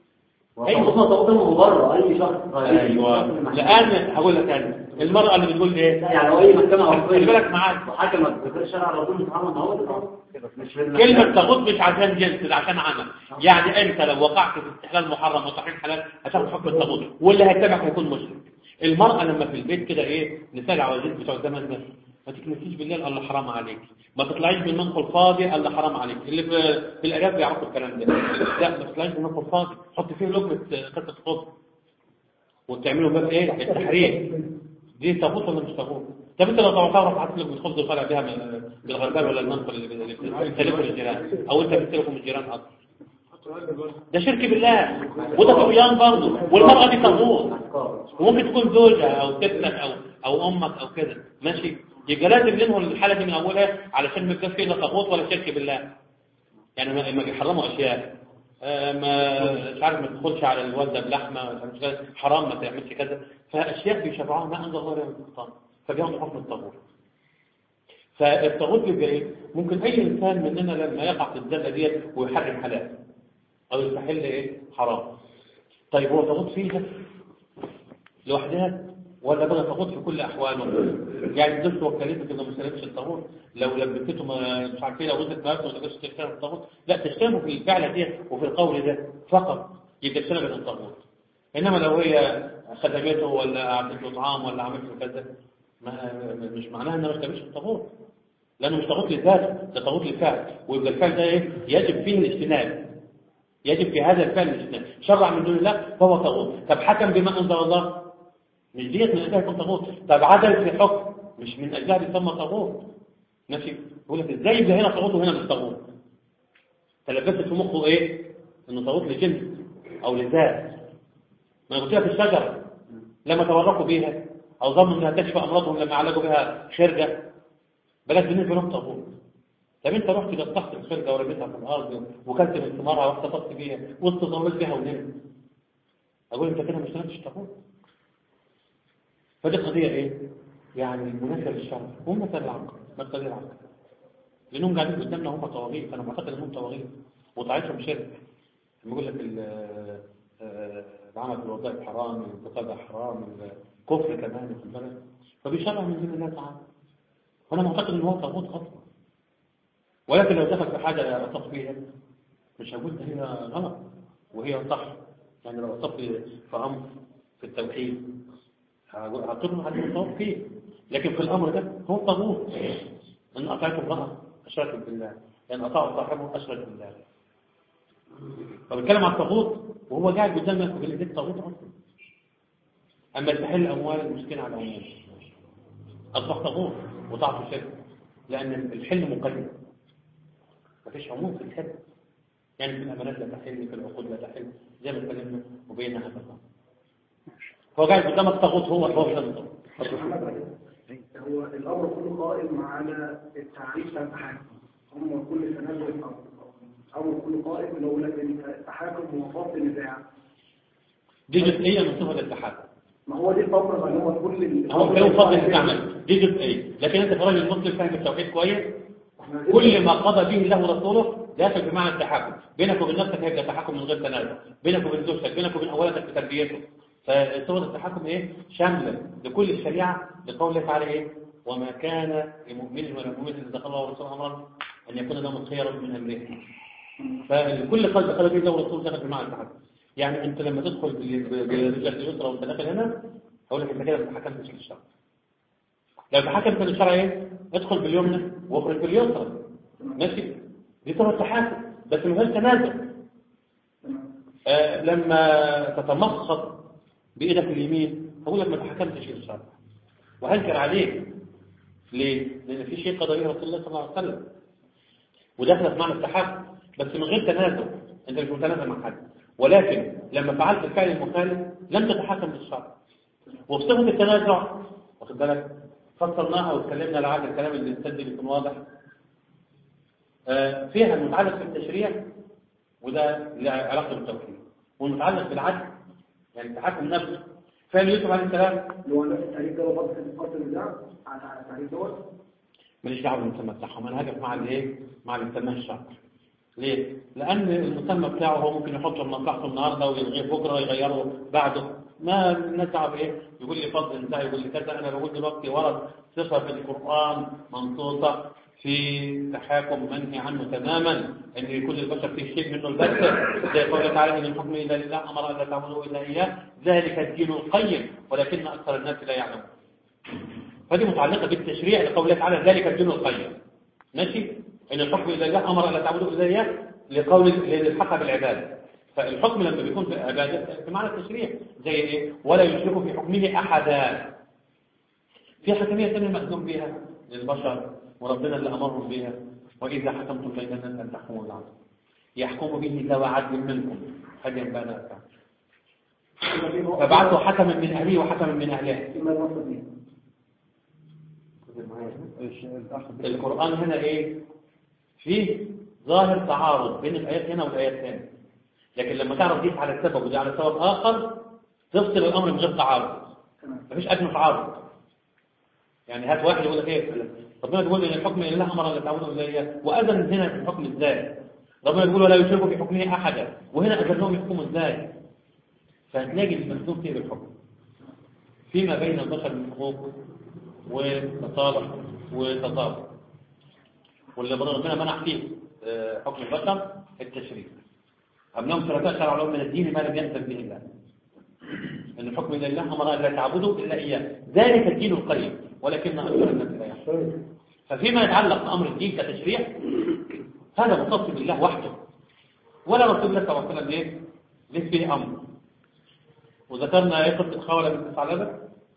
ايوه طاووس ده مبرر اي شخص ايوه لان هقول لك انا المراه اللي بتقول ايه لا يعني لو اي محكمه عرفيه خلي بالك معاك وحكم بغير شرع ربنا سبحانه وتعالى مش في المحكمة. كلمة طاغوت مش عشان جنس ده عشان عمل يعني انت لو وقعت في استحلال محرم وتحريم حلال هتاخد حكم الطاغوت واللي هيتبعك هيكون مشرك المرأة لما في البيت كده ايه نسال عواجيز بتوع زمان ده ما تكنسيش بالليل الله حرام عليك ما تطلعيش من منقل فاضي الله حرام عليك اللي في, في الاداب بيعرفوا الكلام ده لا ما تطلعيش من منقل فاضي حط فيه لقمة قطة خبز وتعملوا باب ايه التحريم دي طاغوت ولا مش طاغوت طب انت لو طبعا راح هتطلب من خبز وطالع بيها من- بالغربال ولا المنقل اللي اللي بتسلكه للجيران او انت بتسلكه من الجيران اصلا ده شرك بالله وده طغيان برضه والمرأة دي طاغوت وممكن تكون زوجة او ابنك او او امك او كده ماشي يبقى لازم ننهي الحالة دي من اولها علشان ما يبقاش فيه لا طاغوت ولا شرك بالله يعني ما ما يحرموا اشياء آه، ما مش عارف ما تدخلش على الوالده بلحمه مش عارف كذا، حرام ما تعملش كذا فاشياء بيشرعوها ما انزل الله بها من سلطان فبياخدوا حكم الطاغوت فالطاغوت بيبقى ايه ممكن اي انسان مننا لما يقع في الزله ديت ويحرم حلال او يستحل ايه حرام طيب هو طاغوت فيها لوحدها ولا بقى طاغوت في كل احواله يعني زوجته وكلتك انه ما سلمش الطاغوت لو لبسته ما مش عارف ايه لو غزت مرته ما تقدرش تجتنب الطاغوت لا تجتنبه في الفعل دي وفي القول ده فقط يبقى اجتنبت الطاغوت انما لو هي خدمته ولا اعطت له طعام ولا عملت له كذا ما مش معناها انها ما اشتبهش الطاغوت لانه مش طاغوت للذات ده طاغوت للفعل ويبقى الفعل ده ايه يجب فيه الاجتناب يجب في هذا الفعل الاجتناب شرع من دون الله فهو طاغوت طب حكم بما انزل الله مش ديت من اجلها يكون طاغوت طب عدل في حكم مش من اجلها يسمى طاغوت ماشي يقول لك ازاي يبقى هنا طاغوت وهنا مش طاغوت تلبست في مخه ايه انه طاغوت لجنس او لذات ما أنا قلت لك الشجره لما تورطوا بيها او ظنوا انها تشفى امراضهم لما عالجوا بها خرجه بلد بالنسبه لهم طاغوت طب انت رحت لطخت الخرجه ورميتها في الارض وكلت من ثمارها واحتفظت بيها واستظلت بيها ونمت اقول انت كده مش نفسك طاغوت فدي قضية ايه؟ يعني مناسبة للشرع هم مثل العقل مثل العقل لانهم قاعدين قدامنا هم طواغيت انا معتقد انهم طواغيت وطاعتهم شرك لما يقول لك ال- آه، العمل في الوظائف حرام الانتقاد حرام الكفر كمان في البلد فبيشرع من دون الله تعالى فانا معتقد ان هو طاغوت اصلا ولكن لو دخل في حاجه اصاب فيها مش هقول ده هي غلط وهي صح يعني لو اصاب في في امر في التوحيد هعتبر على المصاب فيه لكن في الأمر ده هو طاغوت إن أطعت امرأة أشرك بالله لأن أطاع صاحبه أشرك بالله فبتكلم عن الطاغوت وهو قاعد قدامك يقول لي ده طاغوت أصلا أما تحل أموال المسكين على العموم أصبح طاغوت وطاعته شرك لأن الحل مقيد مفيش عموم في الحل يعني في الأمانات لا تحل في العقود لا تحل زي ما اتكلمنا وبينا هذا الأمر هو قاعد قدامك طاغوت هو هو مش الطاغوت هو الأمر كله قائم على التعريف بتاع التحاكم هم كل تنازل أو الأمر كله قائم اللي هو لكن التحاكم هو فصل النزاع دي جزئية من صفة التحكم ما هو دي الأمر اللي هو كل ال- هو كلام فضل استعمل دي جزئية لكن انت كراجل مسلم فاهم التوحيد كويس كل ما قضى به الله ورسوله داخل بمعنى التحكم بينك وبين نفسك هيبقى تحكم من غير تنازع بينك وبين زوجتك بينك وبين اولادك في تربيته فصورة التحكم ايه شاملة لكل الشريعة لقول الله تعالى ايه وما كان لمؤمن ولا مؤمن اذا دخل الله ورسوله امرا ان يكون لهم الخير من امره فكل قلب دخل به الله ورسوله دخل بمعنى التحكم يعني انت لما تدخل بال- برجلك اليسرى وانت داخل هنا اقول لك انت كده ما تحكمتش في الشرع لو تحكمت في الشرع ايه ادخل باليمنى واخرج باليسرى ماشي دي طبعا التحكم بس من غير تنازع آه لما تتمخض بايدك اليمين اقول لك ما تحكمتش في الشرع وهنكر عليك ليه؟ لان في شيء قضى به رسول الله صلى الله عليه وسلم ودخلت معنى التحكم بس من غير تنازع انت مش متنازع مع حد ولكن لما فعلت الفعل المخالف لم تتحكم بالشرع وبصفه التنازع واخد بالك فصلناها واتكلمنا لعل الكلام اللي يستدل يكون واضح آه، فيها المتعلق بالتشريع وده له علاقه بالتوحيد والمتعلق بالعدل يعني التحكم نفسه فعل يوسف عليه السلام اللي هو نفس التعريف ده هو فصل فصل النزاع على على التعريف دوت ماليش دعوه بالمسمى بتاعهم انا هقف مع الايه مع المسمى الشرعي ليه لان المسمى بتاعه هو ممكن يحطه لمصلحته النهارده ويلغيه بكره ويغيره بعده ما الناس دعوه بايه يقول لي فضل النساء يقول لي كذا انا بقول دلوقتي ورد صفه في القران منصوصه في تحاكم منهي عنه تماما ان يكون البشر فيه شيء منه البتة زي قوله تعالى ان الحكم الا لله امر ان لا تعبدوا الا اياه ذلك الدين القيم ولكن اكثر الناس لا يعلمون فدي متعلقة بالتشريع لقوله تعالى ذلك الدين القيم ماشي ان الحكم اذا الله امر الا تعبدوا الا اياه لقول للحق بالعباده فالحكم لما بيكون في عباده في معنى التشريع زي ايه ولا يشرك في حكمه احدا في حكمية ثانية مأذون بها للبشر وربنا اللي أمرهم بها وإذا حكمتم بين الناس أن تحكموا بالعدل يحكم به ذوى عدل منكم هديا بين أركان فبعثوا حكما من أهله وحكما من أهلها فيما يوصل به القرآن هنا إيه فيه ظاهر تعارض بين الآيات هنا والآيات هنا لكن لما تعرف دي على السبب ودي على سبب آخر تفصل الأمر من غير تعارض مفيش أجل تعارض يعني هات واحد يقول لك ايه ربنا بيقول ان الحكم لله امر ان تعبدوا اليه واذن هنا في الحكم ازاي ربنا بيقول ولا يشركوا في حكمه احدا وهنا اذنهم يحكموا ازاي فهتلاقي المخزون فيه بالحكم فيما بين البشر من حقوق وتصالح وتطابق واللي ربنا منع فيه آه، حكم البشر التشريك أم لهم شركاء شرعوا لهم من الدين ما لم يأذن به الله ان الحكم الا لله امر ان لا تعبدوا الا اياه ذلك الدين القيم ولكن اكثر الناس لا يعلمون ففيما يتعلق بامر الدين كتشريع هذا مختص بالله وحده ولا رسول الله صلى الله عليه وسلم ايه ليس فيه امر وذكرنا ايه قصه خوله بنت ثعلبه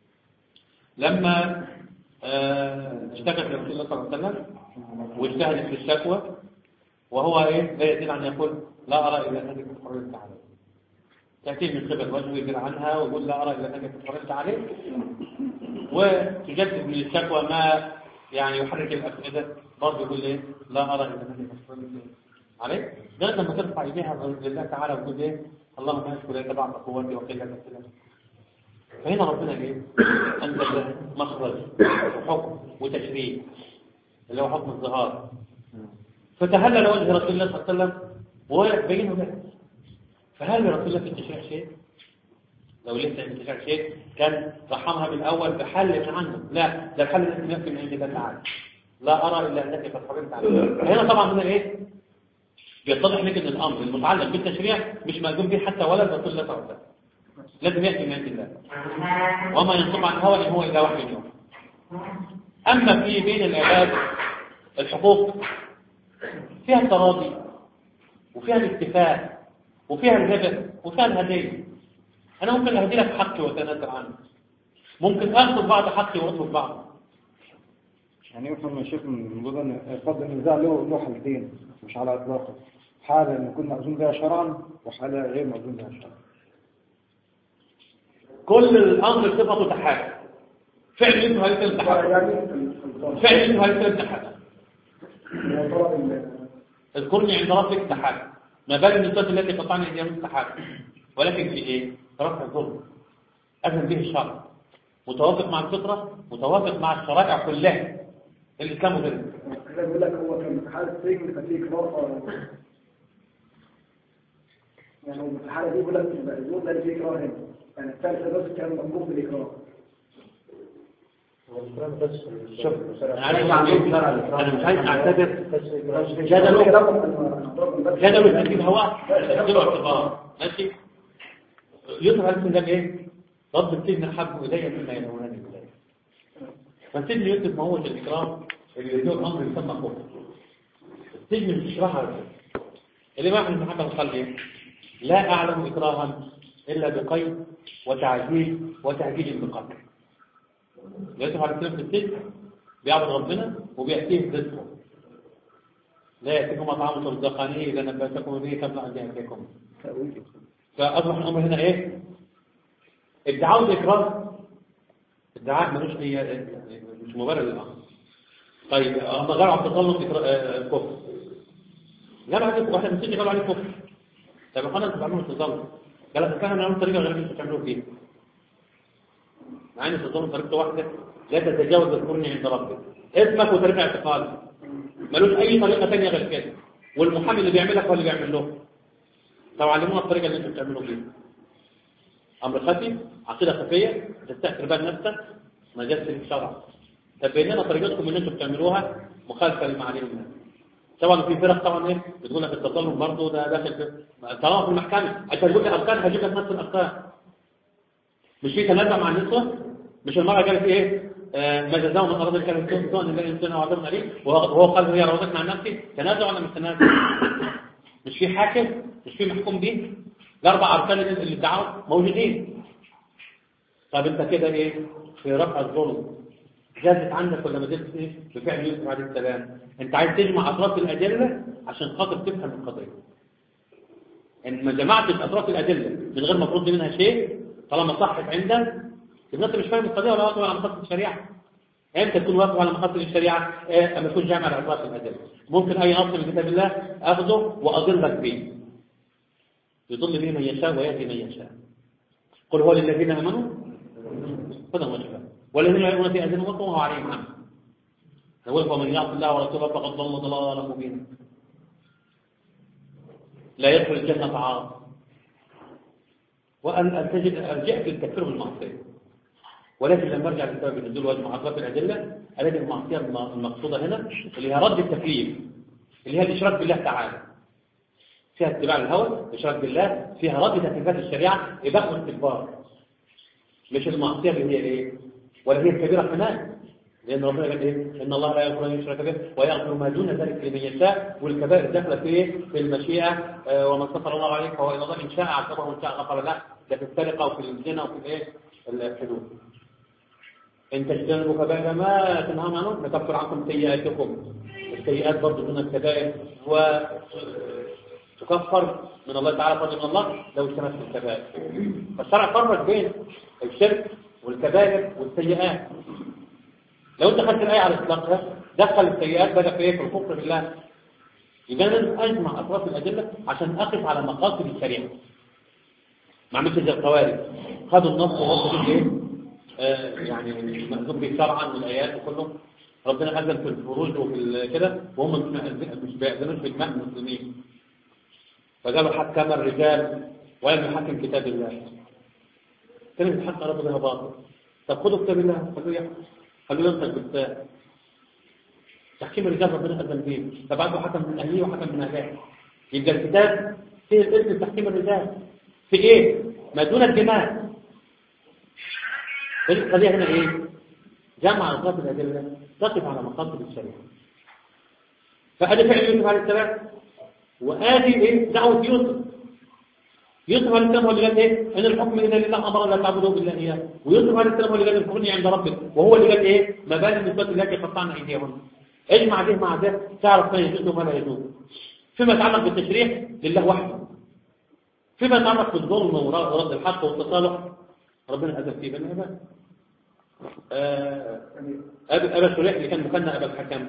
لما آه، اشتكت لرسول الله صلى الله عليه وسلم واجتهدت في الشكوى وهو ايه لا يزيد ان يقول لا ارى الا هذه الحريه تعالى تأتيه من قبل وجهه يدير عنها ويقول لا أرى إلا أنك تفرجت عليه وتجدد من الشكوى ما يعني يحرك الأفئدة برضه يقول إيه لا أرى إلا أنك تفرجت عليه لغاية لما ترفع إيديها لله تعالى وتقول إيه اللهم أشكر لك بعض قوتي وقلة السلام فهنا ربنا إيه أنزل مخرج وحكم وتشريع اللي هو حكم الظهار فتهلل وجه رسول الله صلى الله عليه وسلم ويبينه له فهل لرسول الله في التشريع شيء؟ لو لسه في التشريع شيء كان رحمها من الأول بحل من عنده لا ده الحل الذي يمكن من عند الله تعالى لا أرى إلا أنك قد حرمت عليه هنا طبعا هنا إيه؟ بيتضح لك أن الأمر المتعلق بالتشريع مش مأذون به حتى ولا رسول الله صلى الله عليه وسلم لازم يأتي من عند الله وما ينطق عن الهوى إن هو إلا وحي يوم أما في بين العباد الحقوق فيها التراضي وفيها الاتفاق وفيها الهبة وفيها الهدية أنا ممكن أهدي لك حقي وأتنازل عنه ممكن أخذ بعض حقي وأطلب بعض يعني يفهم الشيخ من ضمن ان يفضل النزاع له له حالتين مش على اطلاقه حاله ان يكون مأذون بها شرعا وحاله غير مأذون بها شرعا كل الأمر صفته تحاكم فعل اسمه هيكل تحاكم يعني الطلب فعل اسمه هيكل تحاكم هو طلب ال- اذكرني عند ربك تحاكم ما بال النسوة التي قطعن ايديهم تحاكم ولكن في ايه؟ رفع الظلم أذن به الشرع متوافق مع الفطرة متوافق مع الشرائع كلها الإسلام غير كده بيقول لك هو كان في حالة سجن كان فيه إكراه يعني هو في الحالة دي بيقول لك الزور ده اللي فيه إكراه هنا يعني الثالثة بس كان مطلوب بالإكراه شوف أنا عايز أنا مش عايز أعتبر جدله جدله تركيب هواء تركيب اعتبار ماشي يوسف عليه السلام ايه رب السجن احب الي مما ينونني اليه فالسجن يوسف ما هوش الاكرام اللي يديه الامر يسمى كفر السجن مش اكراه على فكرة. الامام ابن محمد الخليل لا اعلم اكراها الا بقيد وتعجيل وتهجيل بقدر يوسف عليه السلام في السجن بيعبد ربنا وبيأتيه رزقه لا يأتيكم طعام ترزقانه إذا نبأتكم به قبل أن يأتيكم فأصبح الأمر هنا إيه؟ ادعاء الإكرام ادعاء ملوش أي مش مبرر للأمر طيب أما قالوا عبد الله إكرا- آه، كفر قالوا عليه كفر واحد من السجن قالوا عليه كفر طيب أخوانا أنتوا بتعملوا التظلم قال لك كان نعمل طريقة غير اللي أنتوا بتعملوه فيها مع ان التظلم طريقته واحدة لا تتجاوز اذكرني عند ربك اسمك وترجع اعتقالك ملوش اي طريقة تانية غير كده والمحامي اللي بيعملك هو اللي بيعمل له طب علمونا الطريقة اللي انتوا بتعملوا بيها امر خفي عقيدة خفية تستأثر بها نفسك ما جاش في الشرع طب بيننا طريقتكم اللي انتوا بتعملوها مخالفة لما عليه الناس طبعا في فرق طبعا ايه بتقول لك التظلم برضه ده داخل في طالما في المحكمة عشان تقول لي اركان هجيب لك نفس الاركان مش في تنازع مع النسوة مش المرأة قالت ايه آه، ما جزاء من أراد الكلام سوء سوء إلا إن سنة وعذاب عليه وهو قال هي راودتنا عن نفسي تنازع ولا مش تنازع مش في حاكم مش في محكوم به الأربع أركان اللي اللي ادعوا موجودين طب أنت كده إيه في رفع الظلم زادت عندك ولا ما زادتش ايه بفعل يوسف عليه السلام انت عايز تجمع اطراف الادله عشان خاطر تفهم القضيه ان ما جمعتش اطراف الادله من غير ما ترد منها شيء طالما صحت عندك يبقى انت مش فاهم القضيه ولا واقف على مقاصد الشريعه امتى تكون واقف على مقاصد الشريعه إيه اما تكون جامع اطراف الادله ممكن اي نص من كتاب الله اخذه واضلك به يضل به من يشاء ويهدي من يشاء قل هو للذين امنوا هدى وشفاء والذين لا يؤمنون في اذانهم وقوا وهو عليهم عام هو ومن يعص الله ورسوله فقد ضل ضلالا مبينا لا يدخل الجنة عاص وأن أرتجع أرجع في التكفير بالمعصية ولكن لما أرجع لسبب النزول واجمع أطراف الأدلة ألاقي المعصية المقصودة هنا اللي هي رد التكليف اللي هي الإشراك بالله تعالى فيها اتباع الهوى إشراك بالله فيها رد تكليفات الشريعة إباء واستكبار مش المعصية اللي هي إيه ولا هي الكبيرة كمان لأن ربنا قال إيه إن الله لا يغفر أن يشرك به ويغفر ما دون ذلك لمن يشاء والكبائر داخلة في إيه في المشيئة آه ومن ستر الله عليك فهو إلى الله إن شاء عذبه وإن شاء غفر له ده في السرقة وفي الزنا وفي الإيه الحدود إن تجتنبوا كبائر ما تنهون عنه نكفر عنكم سيئاتكم السيئات برضه من الكبائر وتكفر من الله تعالى فضل من الله لو اجتنبت الكبائر فالشرع فرق بين الشرك والكبائر والسيئات لو انت خدت الآية على إطلاقها دخل السيئات بقى في ايه في الكفر بالله يبقى انا لازم اجمع اطراف الادله عشان اقف على مقاصد الشريعه ما عملتش زي الخوارج خدوا النص ووصلوا ايه آه يعني مأذون به شرعا والايات وكله ربنا اذن في الفروج وفي كده وهم مش بيأذنوش بدماء المسلمين فقالوا حكم الرجال ولم يحكم كتاب الله كلمة الحق رب بها باطل طب خدوا كتاب الله خلوه يحكم خلوه ينطق بالساعة تحكيم الرجال ربنا أذن به فبعده حكم من أهليه وحكم من أهلها يبقى الكتاب فيه الاسم تحكيم الرجال في إيه؟ ما دون الدماء القضية هنا إيه؟ جمع أطراف الأدلة تقف على مقاصد الشريعة فأدي فعل يوسف عليه السلام وآدي إيه؟ دعوة يوسف يوسف عليه السلام هو اللي قال ايه ان الحكم اذا لله امر لا تعبدوا بالله اياه ويوسف عليه السلام هو اللي قال اذكرني عند ربك وهو اللي قال ايه ما بال النسوات التي قطعن ايديهن اجمع ده مع ده تعرف ما يجوز وما لا يجوز فيما يتعلق بالتشريع لله وحده فيما يتعلق بالظلم ورد الحق والتصالح ربنا اذن فيه بين عباده ابا شريح اللي كان مكنى ابا الحكم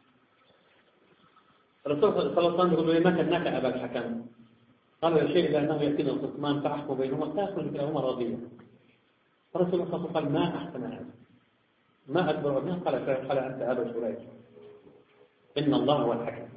الرسول صلى الله عليه وسلم يقول له ما كناك ابا الحكم قال يا شيء لأنه يأتينا الخصمان فأحكم بينهما تأخذ كلاهما راضية الرسول صلى الله عليه وسلم قال ما أحسن هذا ما أكبر ابنه قال قال أنت أبا شريك إن الله هو الحكم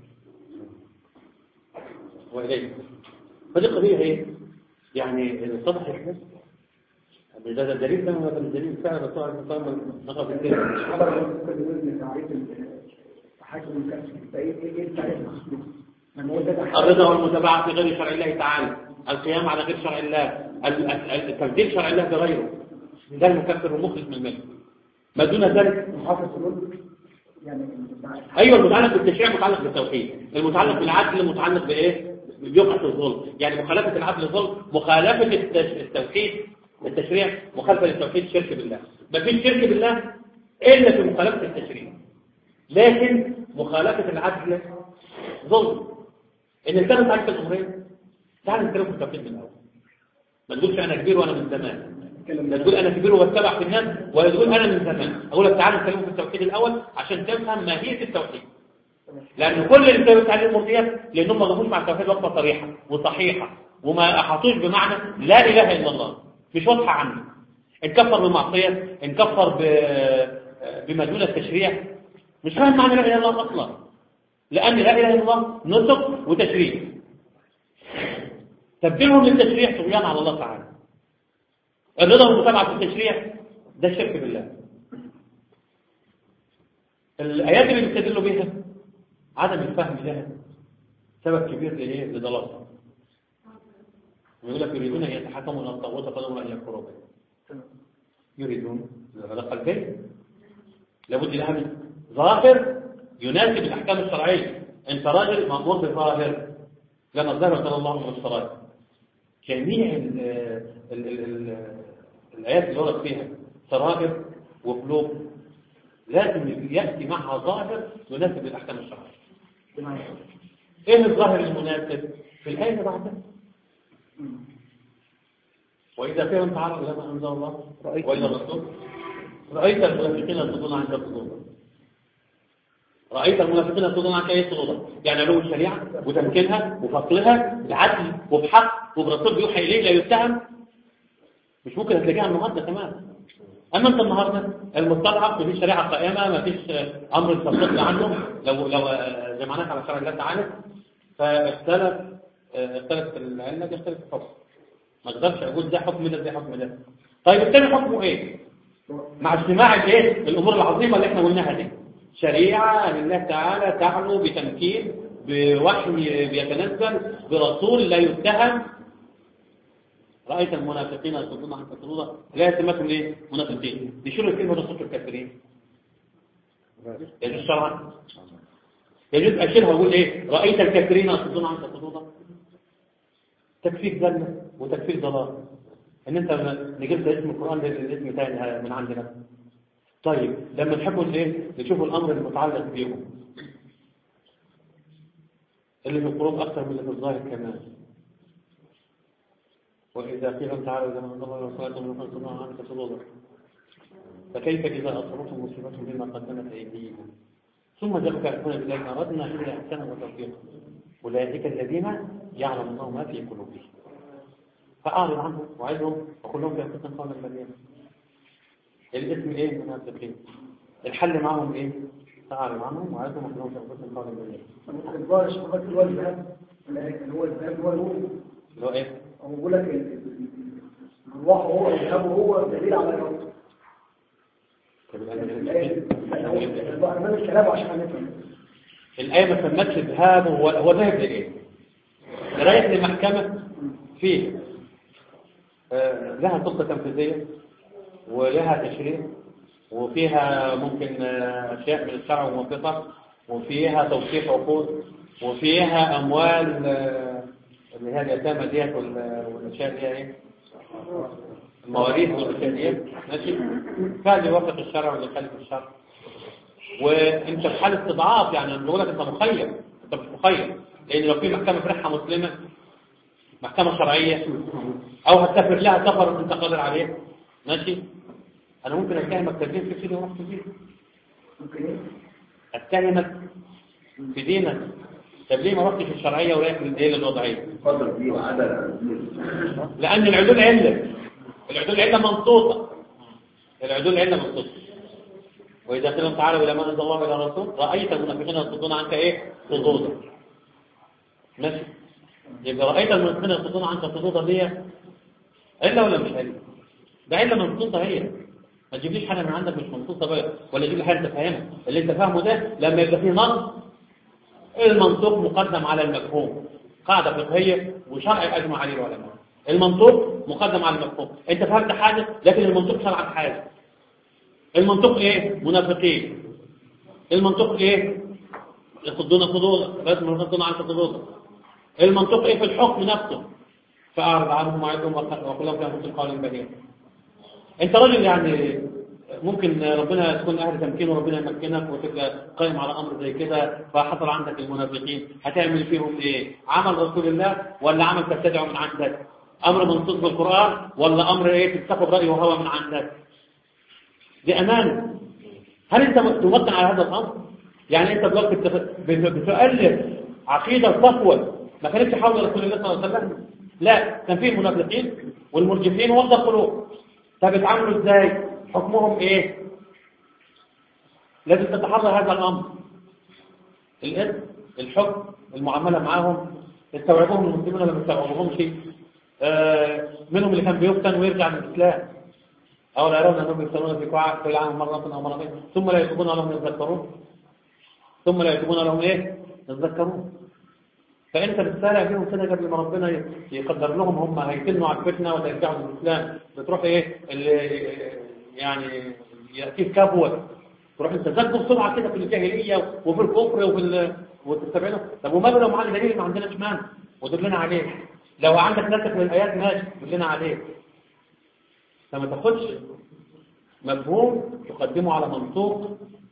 وإليه فدي قضية إيه؟ يعني اتضح الكلام ده دليل ده ولا دليل فعلا الرسول عليه الصلاة والسلام نقض الكلام حضر ممكن نقول تعريف التحكم الكافي ايه ايه التعريف المخصوص الرضا والمتابعة في غير شرع الله تعالى القيام على غير شرع الله تبديل شرع الله بغيره ده المكفر ومخرج من الملك ما دون ذلك محافظ الرد يعني ايوه المتعلق بالتشريع متعلق بالتوحيد المتعلق بالعدل متعلق بايه بيقعة الظلم يعني مخالفة العدل الظلم مخالفة التوحيد التشريع مخالفة للتوحيد شرك بالله ما فيش شرك بالله الا في مخالفة التشريع لكن مخالفة العدل ظلم ان الكلام تعرف الامرين تعال نتكلم في التوحيد من الاول ما تقولش انا كبير وانا من زمان لا تقول انا كبير وبتبع في الناس ولا تقول انا من زمان اقول لك تعال نتكلم في التوحيد الاول عشان تفهم ماهيه التوحيد لان كل اللي بتعمل تعليم المرضيات لانهم ما ضافوش مع التوحيد وقفه صريحه وصحيحه وما احاطوش بمعنى لا اله الا الله مش واضحه عنه انكفر بالمعصيه انكفر ب... بما دون التشريع مش فاهم معنى لا اله الا الله اصلا لأن لا إله إلا الله نطق وتشريع تبديلهم للتشريع طغيان على الله تعالى الرضا والمتابعة في التشريع ده الشرك بالله الآيات اللي بيستدلوا بيها عدم الفهم لها سبب كبير لإيه؟ لضلالها يقول لك يريدون أن يتحكموا إلى الطاغوت فضلوا أن يكفروا به يريدون هذا قلبين لابد لها من ظاهر يناسب الأحكام الشرعية أنت راجل مأمور بظاهر لأن الظاهر صلى الله عليه وسلم جميع ال ال ال ال الآيات اللي ورد فيها سرائر وقلوب لازم يأتي معها ظاهر يناسب الأحكام الشرعية ايه الظاهر المناسب في الآية اللي بعدها وإذا كان تعرض إلى ما أنزل الله وإلى الرسول رأيت المنافقين يصدون عنك صدودا رأيت المنافقين يصدون عنك أي صدودا يعني علو الشريعة وتمكينها وفصلها بعدل وبحق وبرسول بيوحي إليه لا يتهم مش ممكن هتلاقيها النهارده كمان اما انت النهارده المستضعف مفيش شريعه قائمه مفيش امر تفصل عنه لو لو جمعناك على شرع الله تعالى فاختلف اختلف العلم ده اختلف الحكم ما اقدرش اقول ده حكم ده ده حكم ده طيب الثاني حكمه ايه مع اجتماع الايه الامور العظيمه اللي احنا قلناها دي شريعه لله تعالى تعلو بتمكين بوحي بيتنزل برسول لا يتهم رأيت المنافقين يصدون عن تطلوضة لا يتمكن ليه منافقين دي شنو الكلمة رسول الكافرين يجوز شرعا يجوز أشيرها ويقول ايه رأيت الكافرين يصدون عن تطلوضة تكفير ذلة وتكفير ضلال ان انت نجيب اسم القرآن للاسم تاني من عندنا طيب لما نحبوا ايه نشوفوا الامر المتعلق بيهم اللي في القلوب اكثر من اللي في الظاهر كمان وإذا قيل تعالوا إلى ما أنزل الله ورسوله من قبل الله عنك صدودا فكيف إذا أصابتهم مصيبة بما قدمت أيديهم ثم جاءوا يحكمون بذلك أردنا إلا إحسانا وتوفيقا أولئك الذين يعلم الله ما في قلوبهم فأعرض عنهم وعدهم وقل لهم في أنفسهم قولا بليغا الاسم إيه منافقين الحل معهم إيه فأعرض عنهم وعدهم وقل لهم في أنفسهم قولا بليغا الظاهر شبكات اللي هو الذهب اللي هو الذهب هو النور اللي هو إيه أو بقول لك الروح هو الذهب هو دليل على الروح طب الآية أمام الكلام عشان نفهم الآية ما سمتش بهذا هو هو ذهب لإيه؟ رايح لمحكمة فيه آه، لها سلطة تنفيذية ولها تشريع وفيها ممكن آه، أشياء من الشرع موافقة وفيها توثيق عقود وفيها أموال آه، اللي هي اليتامى ديت وال- والأشياء اللي هي إيه؟ المواريث والأشياء ديت ماشي؟ فاللي يوافق الشرع واللي يخالف الشرع وانت في حاله استضعاف يعني انا بقول لك انت مخير انت مش مخير لان لو في محكمه فرحه مسلمه محكمه شرعيه او هتسافر لها سفر انت قادر عليه ماشي انا ممكن اتهمك تدين في سيدي ورحت فيه ممكن ايه؟ اتهمك في دينك طب ليه ما رحتش الشرعيه ورايح للايه للوضعيه فضل دي وعدل لان العدول عله العدول عله منصوصه العدول عله منصوصه وإذا قيل تعالوا إلى ما أنزل الله إلى الرسول رأيت المنافقين يصدون عنك إيه صدودا ماشي يبقى رأيت المنافقين يصدون عنك صدودا دي إلا ولا مش إلا ده إلا منصوصة هي ما تجيبليش حاجة من عندك مش منصوصة بقى ولا تجيب لي حاجة أنت فاهمها اللي أنت فاهمه ده لما يبقى فيه نص المنطوق مقدم على المفهوم قاعدة فقهية وشرع أجمع عليه العلماء المنطوق مقدم على المفهوم أنت فهمت حاجة لكن المنطوق شرعا حاجة المنطق ايه منافقين المنطق ايه يصدون صدودا لازم يصدون عن صدودا المنطق ايه في الحكم نفسه فأعرض عنهم وعدهم وقل لهم في أنفسهم قولا بليغا انت راجل يعني ممكن ربنا تكون اهل تمكين وربنا يمكنك وتبقى قائم على امر زي كده فحصل عندك المنافقين هتعمل فيهم ايه عمل رسول الله ولا عمل تبتدعه من عندك امر منصوص بالقران ولا امر ايه تتخذ راي وهوى من عندك دي أمانة هل أنت تمكن على هذا الأمر؟ يعني أنت دلوقتي بتف- بت- بتؤلف عقيدة صفوة ما كانتش حول رسول الله صلى الله عليه وسلم لا كان فيه المنافقين والمرجفين وضع قلوب طب اتعاملوا ازاي حكمهم ايه لازم تتحرى هذا الامر الاسم الحكم المعاملة معاهم استوعبوهم المسلمين ولا ما استوعبوهمش آه منهم اللي كان بيفتن ويرجع من الاسلام أو لا يرون أنهم يفتنون في كعاء كل عام مرة أو مرتين ثم لا يتوبون لهم يتذكرون ثم لا يتوبون لهم إيه يتذكرون فأنت بتسارع بيهم كده قبل ما ربنا يقدر لهم هم هيتنوا على الفتنة وترجعوا للإسلام بتروح إيه اللي يعني يأتيك كبوة تروح انت تذكر بسرعة كده في الجاهلية وفي الكفر وفي ال... وتتبعنا طب وماذا لو معانا دليل ما عندناش مانع ودلنا عليه لو عندك نسخ من الآيات ماشي دلنا عليه فما تاخدش مفهوم تقدمه على منطوق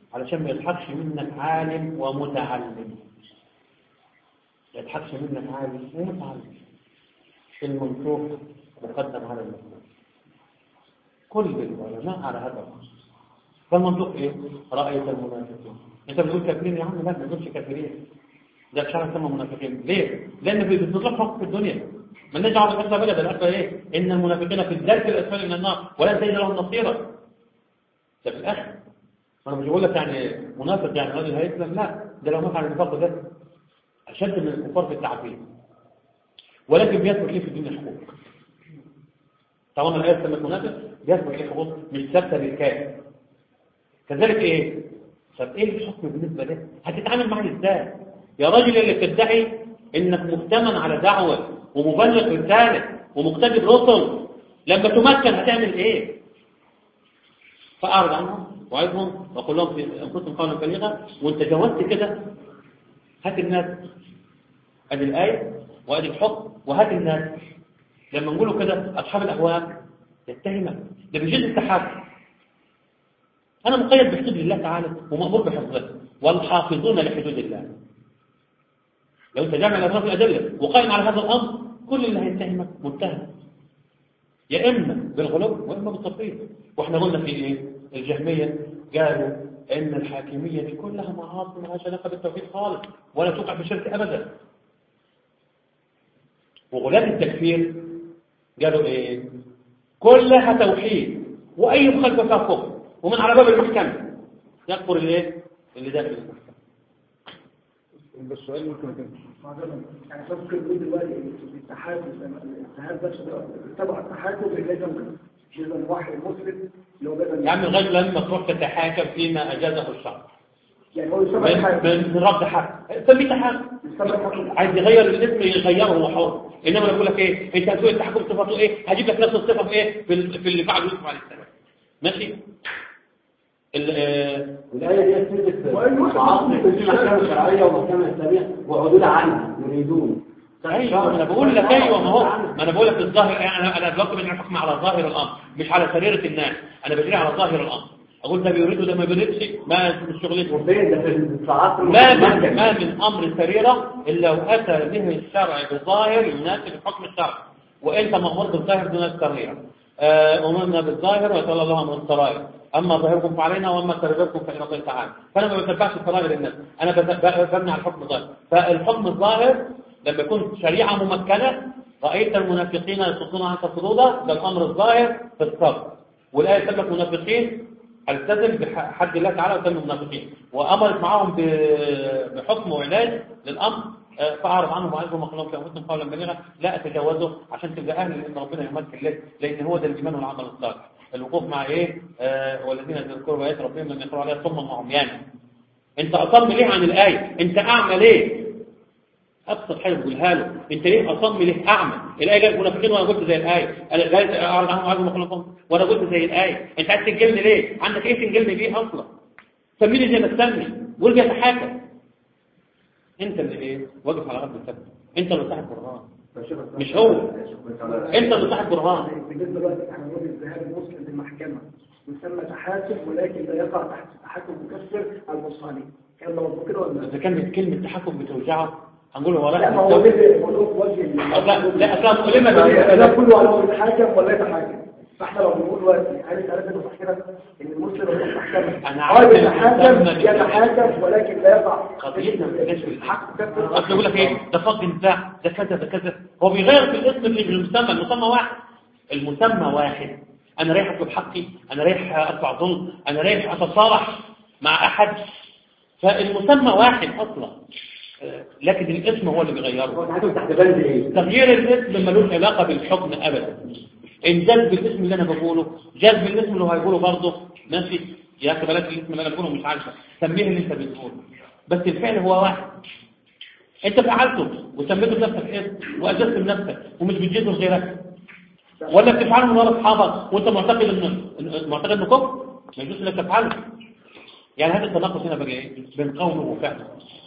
علشان ما يضحكش منك عالم ومتعلم ما يضحكش منك عالم ومتعلم المنطوق مقدم على المفهوم كل العلماء على هذا الأمر فالمنطوق ايه؟ رأيت المنافقين انت بتقول كافرين يا عم لا ما تقولش كافرين ده مش عارف يسمى منافقين ليه؟ لان في بتطلق حق في الدنيا ما نرجع على الأخرى بلد الأخرى ايه؟ إن المنافقين في الدرك الأسفل من النار ولا تجد لهم نصيرا ده في الآخر أنا مش بقول لك يعني منافق يعني راجل هيسلم لا ده لو مات على النفاق ده أشد من الكفار في التعبير ولكن بيثبت ليه في الدنيا حقوق طالما الآية سمت منافق بيثبت ليه حقوق مش ثابتة للكافر كذلك ايه؟ طب ايه الحكم بالنسبة له؟ هتتعامل معاه ازاي؟ يا راجل اللي بتدعي انك مؤتمن على دعوة ومبلغ رسالة ومكتب رسل لما تمكن هتعمل ايه؟ فأعرض عنهم وعظهم وقل لهم في أنفسهم قولا بليغا وانت جاوزت كده هات الناس ادي الآية وادي الحكم وهات الناس لما نقولوا كده أصحاب الأهواء يتهمك ده بيجيز التحاكم أنا مقيد بحدود الله تعالى ومأمور بحفظها والحافظون لحدود الله لو أنت جامع الأطراف الأدلة وقائم على هذا الأمر كل اللي هيتهمك متهم يا إما بالغلو وإما بالتفريط وإحنا قلنا في إيه الجهمية قالوا إن الحاكمية دي كلها معاصي ما لهاش علاقة بالتوحيد خالص ولا توقع بالشرك أبدا وغلاة التكفير قالوا إيه كلها توحيد وأي مخالفة فيها كفر ومن على باب المحكمة يكفر الايه اللي داخل المحكمة بس السؤال ممكن يكون معذرة يعني ممكن نقول دلوقتي الاتحاد الاتحاد بس تبع التحاكم لازم لازم واحد مسلم اللي هو لازم يا عم لغايه لما تروح تتحاكم فيما اجازه الشرع يعني هو يسمى من التحاكم من من رد حق سميه تحاكم يسمى التحاكم عايز يغير الاسم يغيره هو حر انما يقول لك ايه انت هتقول التحكم صفته ايه هجيب لك نفس الصفه في ايه في, ال- في اللي فعله يوسف عليه السلام ماشي ال- آه، الآية دي تثبت وأي واحد معاصي مسلم في محكمة شرعية ومحكمة إسلامية وعدول عنها يريدون ايوه ما انا بقول لك ايوه ما هو ما انا بقول لك الظاهر انا انا دلوقتي بنعمل حكم على ظاهر الامر مش على سريره الناس انا بجري على ظاهر الامر اقول ده بيريد وده ما بيريدش ما مش شغلتي وفين ده في في عصر ما من المحكمة. ما من امر سريره الا واتى به الشرع بظاهر يناسب الحكم الشرعي وانت مامور بالظاهر دون السريره آه، امرنا بالظاهر ويتولى الله امر السرائر اما ظاهركم فعلينا واما سريركم فالى الله تعالى فانا ما بتبعش سرائر الناس انا بت- ب- ببني على الحكم الظاهر فالحكم الظاهر لما يكون شريعه ممكنه رايت المنافقين يصدون عنك صدودا ده الامر الظاهر في الصبر والايه سمت منافقين التزم بحد الله تعالى وتم المنافقين وامرت معهم ب- بحكم وعلاج للامر آه، فاعرض عنهم وعظهم وقلهم في انفسهم قولا بليغا لا اتجاوزه عشان تبقى اهل لان ربنا يمكن لك لان هو ده الايمان والعمل الصالح الوقوف مع ايه آه والذين يذكروا ايات ربهم لم يقروا عليها ثم وعميان انت اصم ليه عن الايه انت اعمى ليه ابسط حاجه بقولها له انت ليه اصم ليه اعمى الايه جايه المنافقين وانا قلت زي الايه انا لا اعرض عنهم وعظهم وقلهم وانا قلت زي الايه انت عايز تنجلني ليه عندك ايه تنجلني بيه اصلا سميني زي ما تسمي قول بيتحاكم انت اللي ايه واقف على ارض السبت انت اللي صاحب برهان مش هو انت اللي صاحب برهان بالنسبه دلوقتي احنا بنقول الذهاب المسلم للمحكمه يسمى تحاكم ولكن لا يقع تحت تحكم مكفر المصالح كان ده مظبوط كده ولا لا؟ اذا كانت كلمه تحكم بتوجعه هنقول هو لا ما راح هو ده الموضوع في وجه لا لا اصلا لما ده كله على هو يتحاكم ولا يتحاكم فاحنا لو بنقول دلوقتي هل انت عارف انه صح كده ان المسلم هو المحكمه أنا عارف إن يتحاكم المسمى يتحاكم ولكن لا يقع قضيتنا ما بتجيش في الحق حق اصل يقول لك ايه ده فض نزاع ده كذا ده كذا هو بيغير في الاسم في المسمى المسمى واحد المسمى واحد انا رايح اطلب حقي انا رايح ادفع ظلم انا رايح اتصالح مع احد فالمسمى واحد اصلا آه، لكن الاسم هو اللي بيغيره هو تحكم تحت بند ايه؟ تغيير الاسم ملوش علاقة بالحكم أبدا إن جاز بالاسم اللي أنا بقوله جاز بالاسم اللي هو هيقوله برضه ماشي يا أخي بلاش الاسم اللي أنا بقوله مش عارفة سميه اللي أنت بتقوله بس الفعل هو واحد أنت فعلته وسميته بنفسك اسم وأجزت بنفسك ومش بتجيزه لغيرك ولا بتفعله من ورا أصحابك وأنت معتقد إنه إنه- معتقد إنه كفر ما يجوز لك تفعله يعني هذا التناقض هنا بقى إيه بين قوله وفعله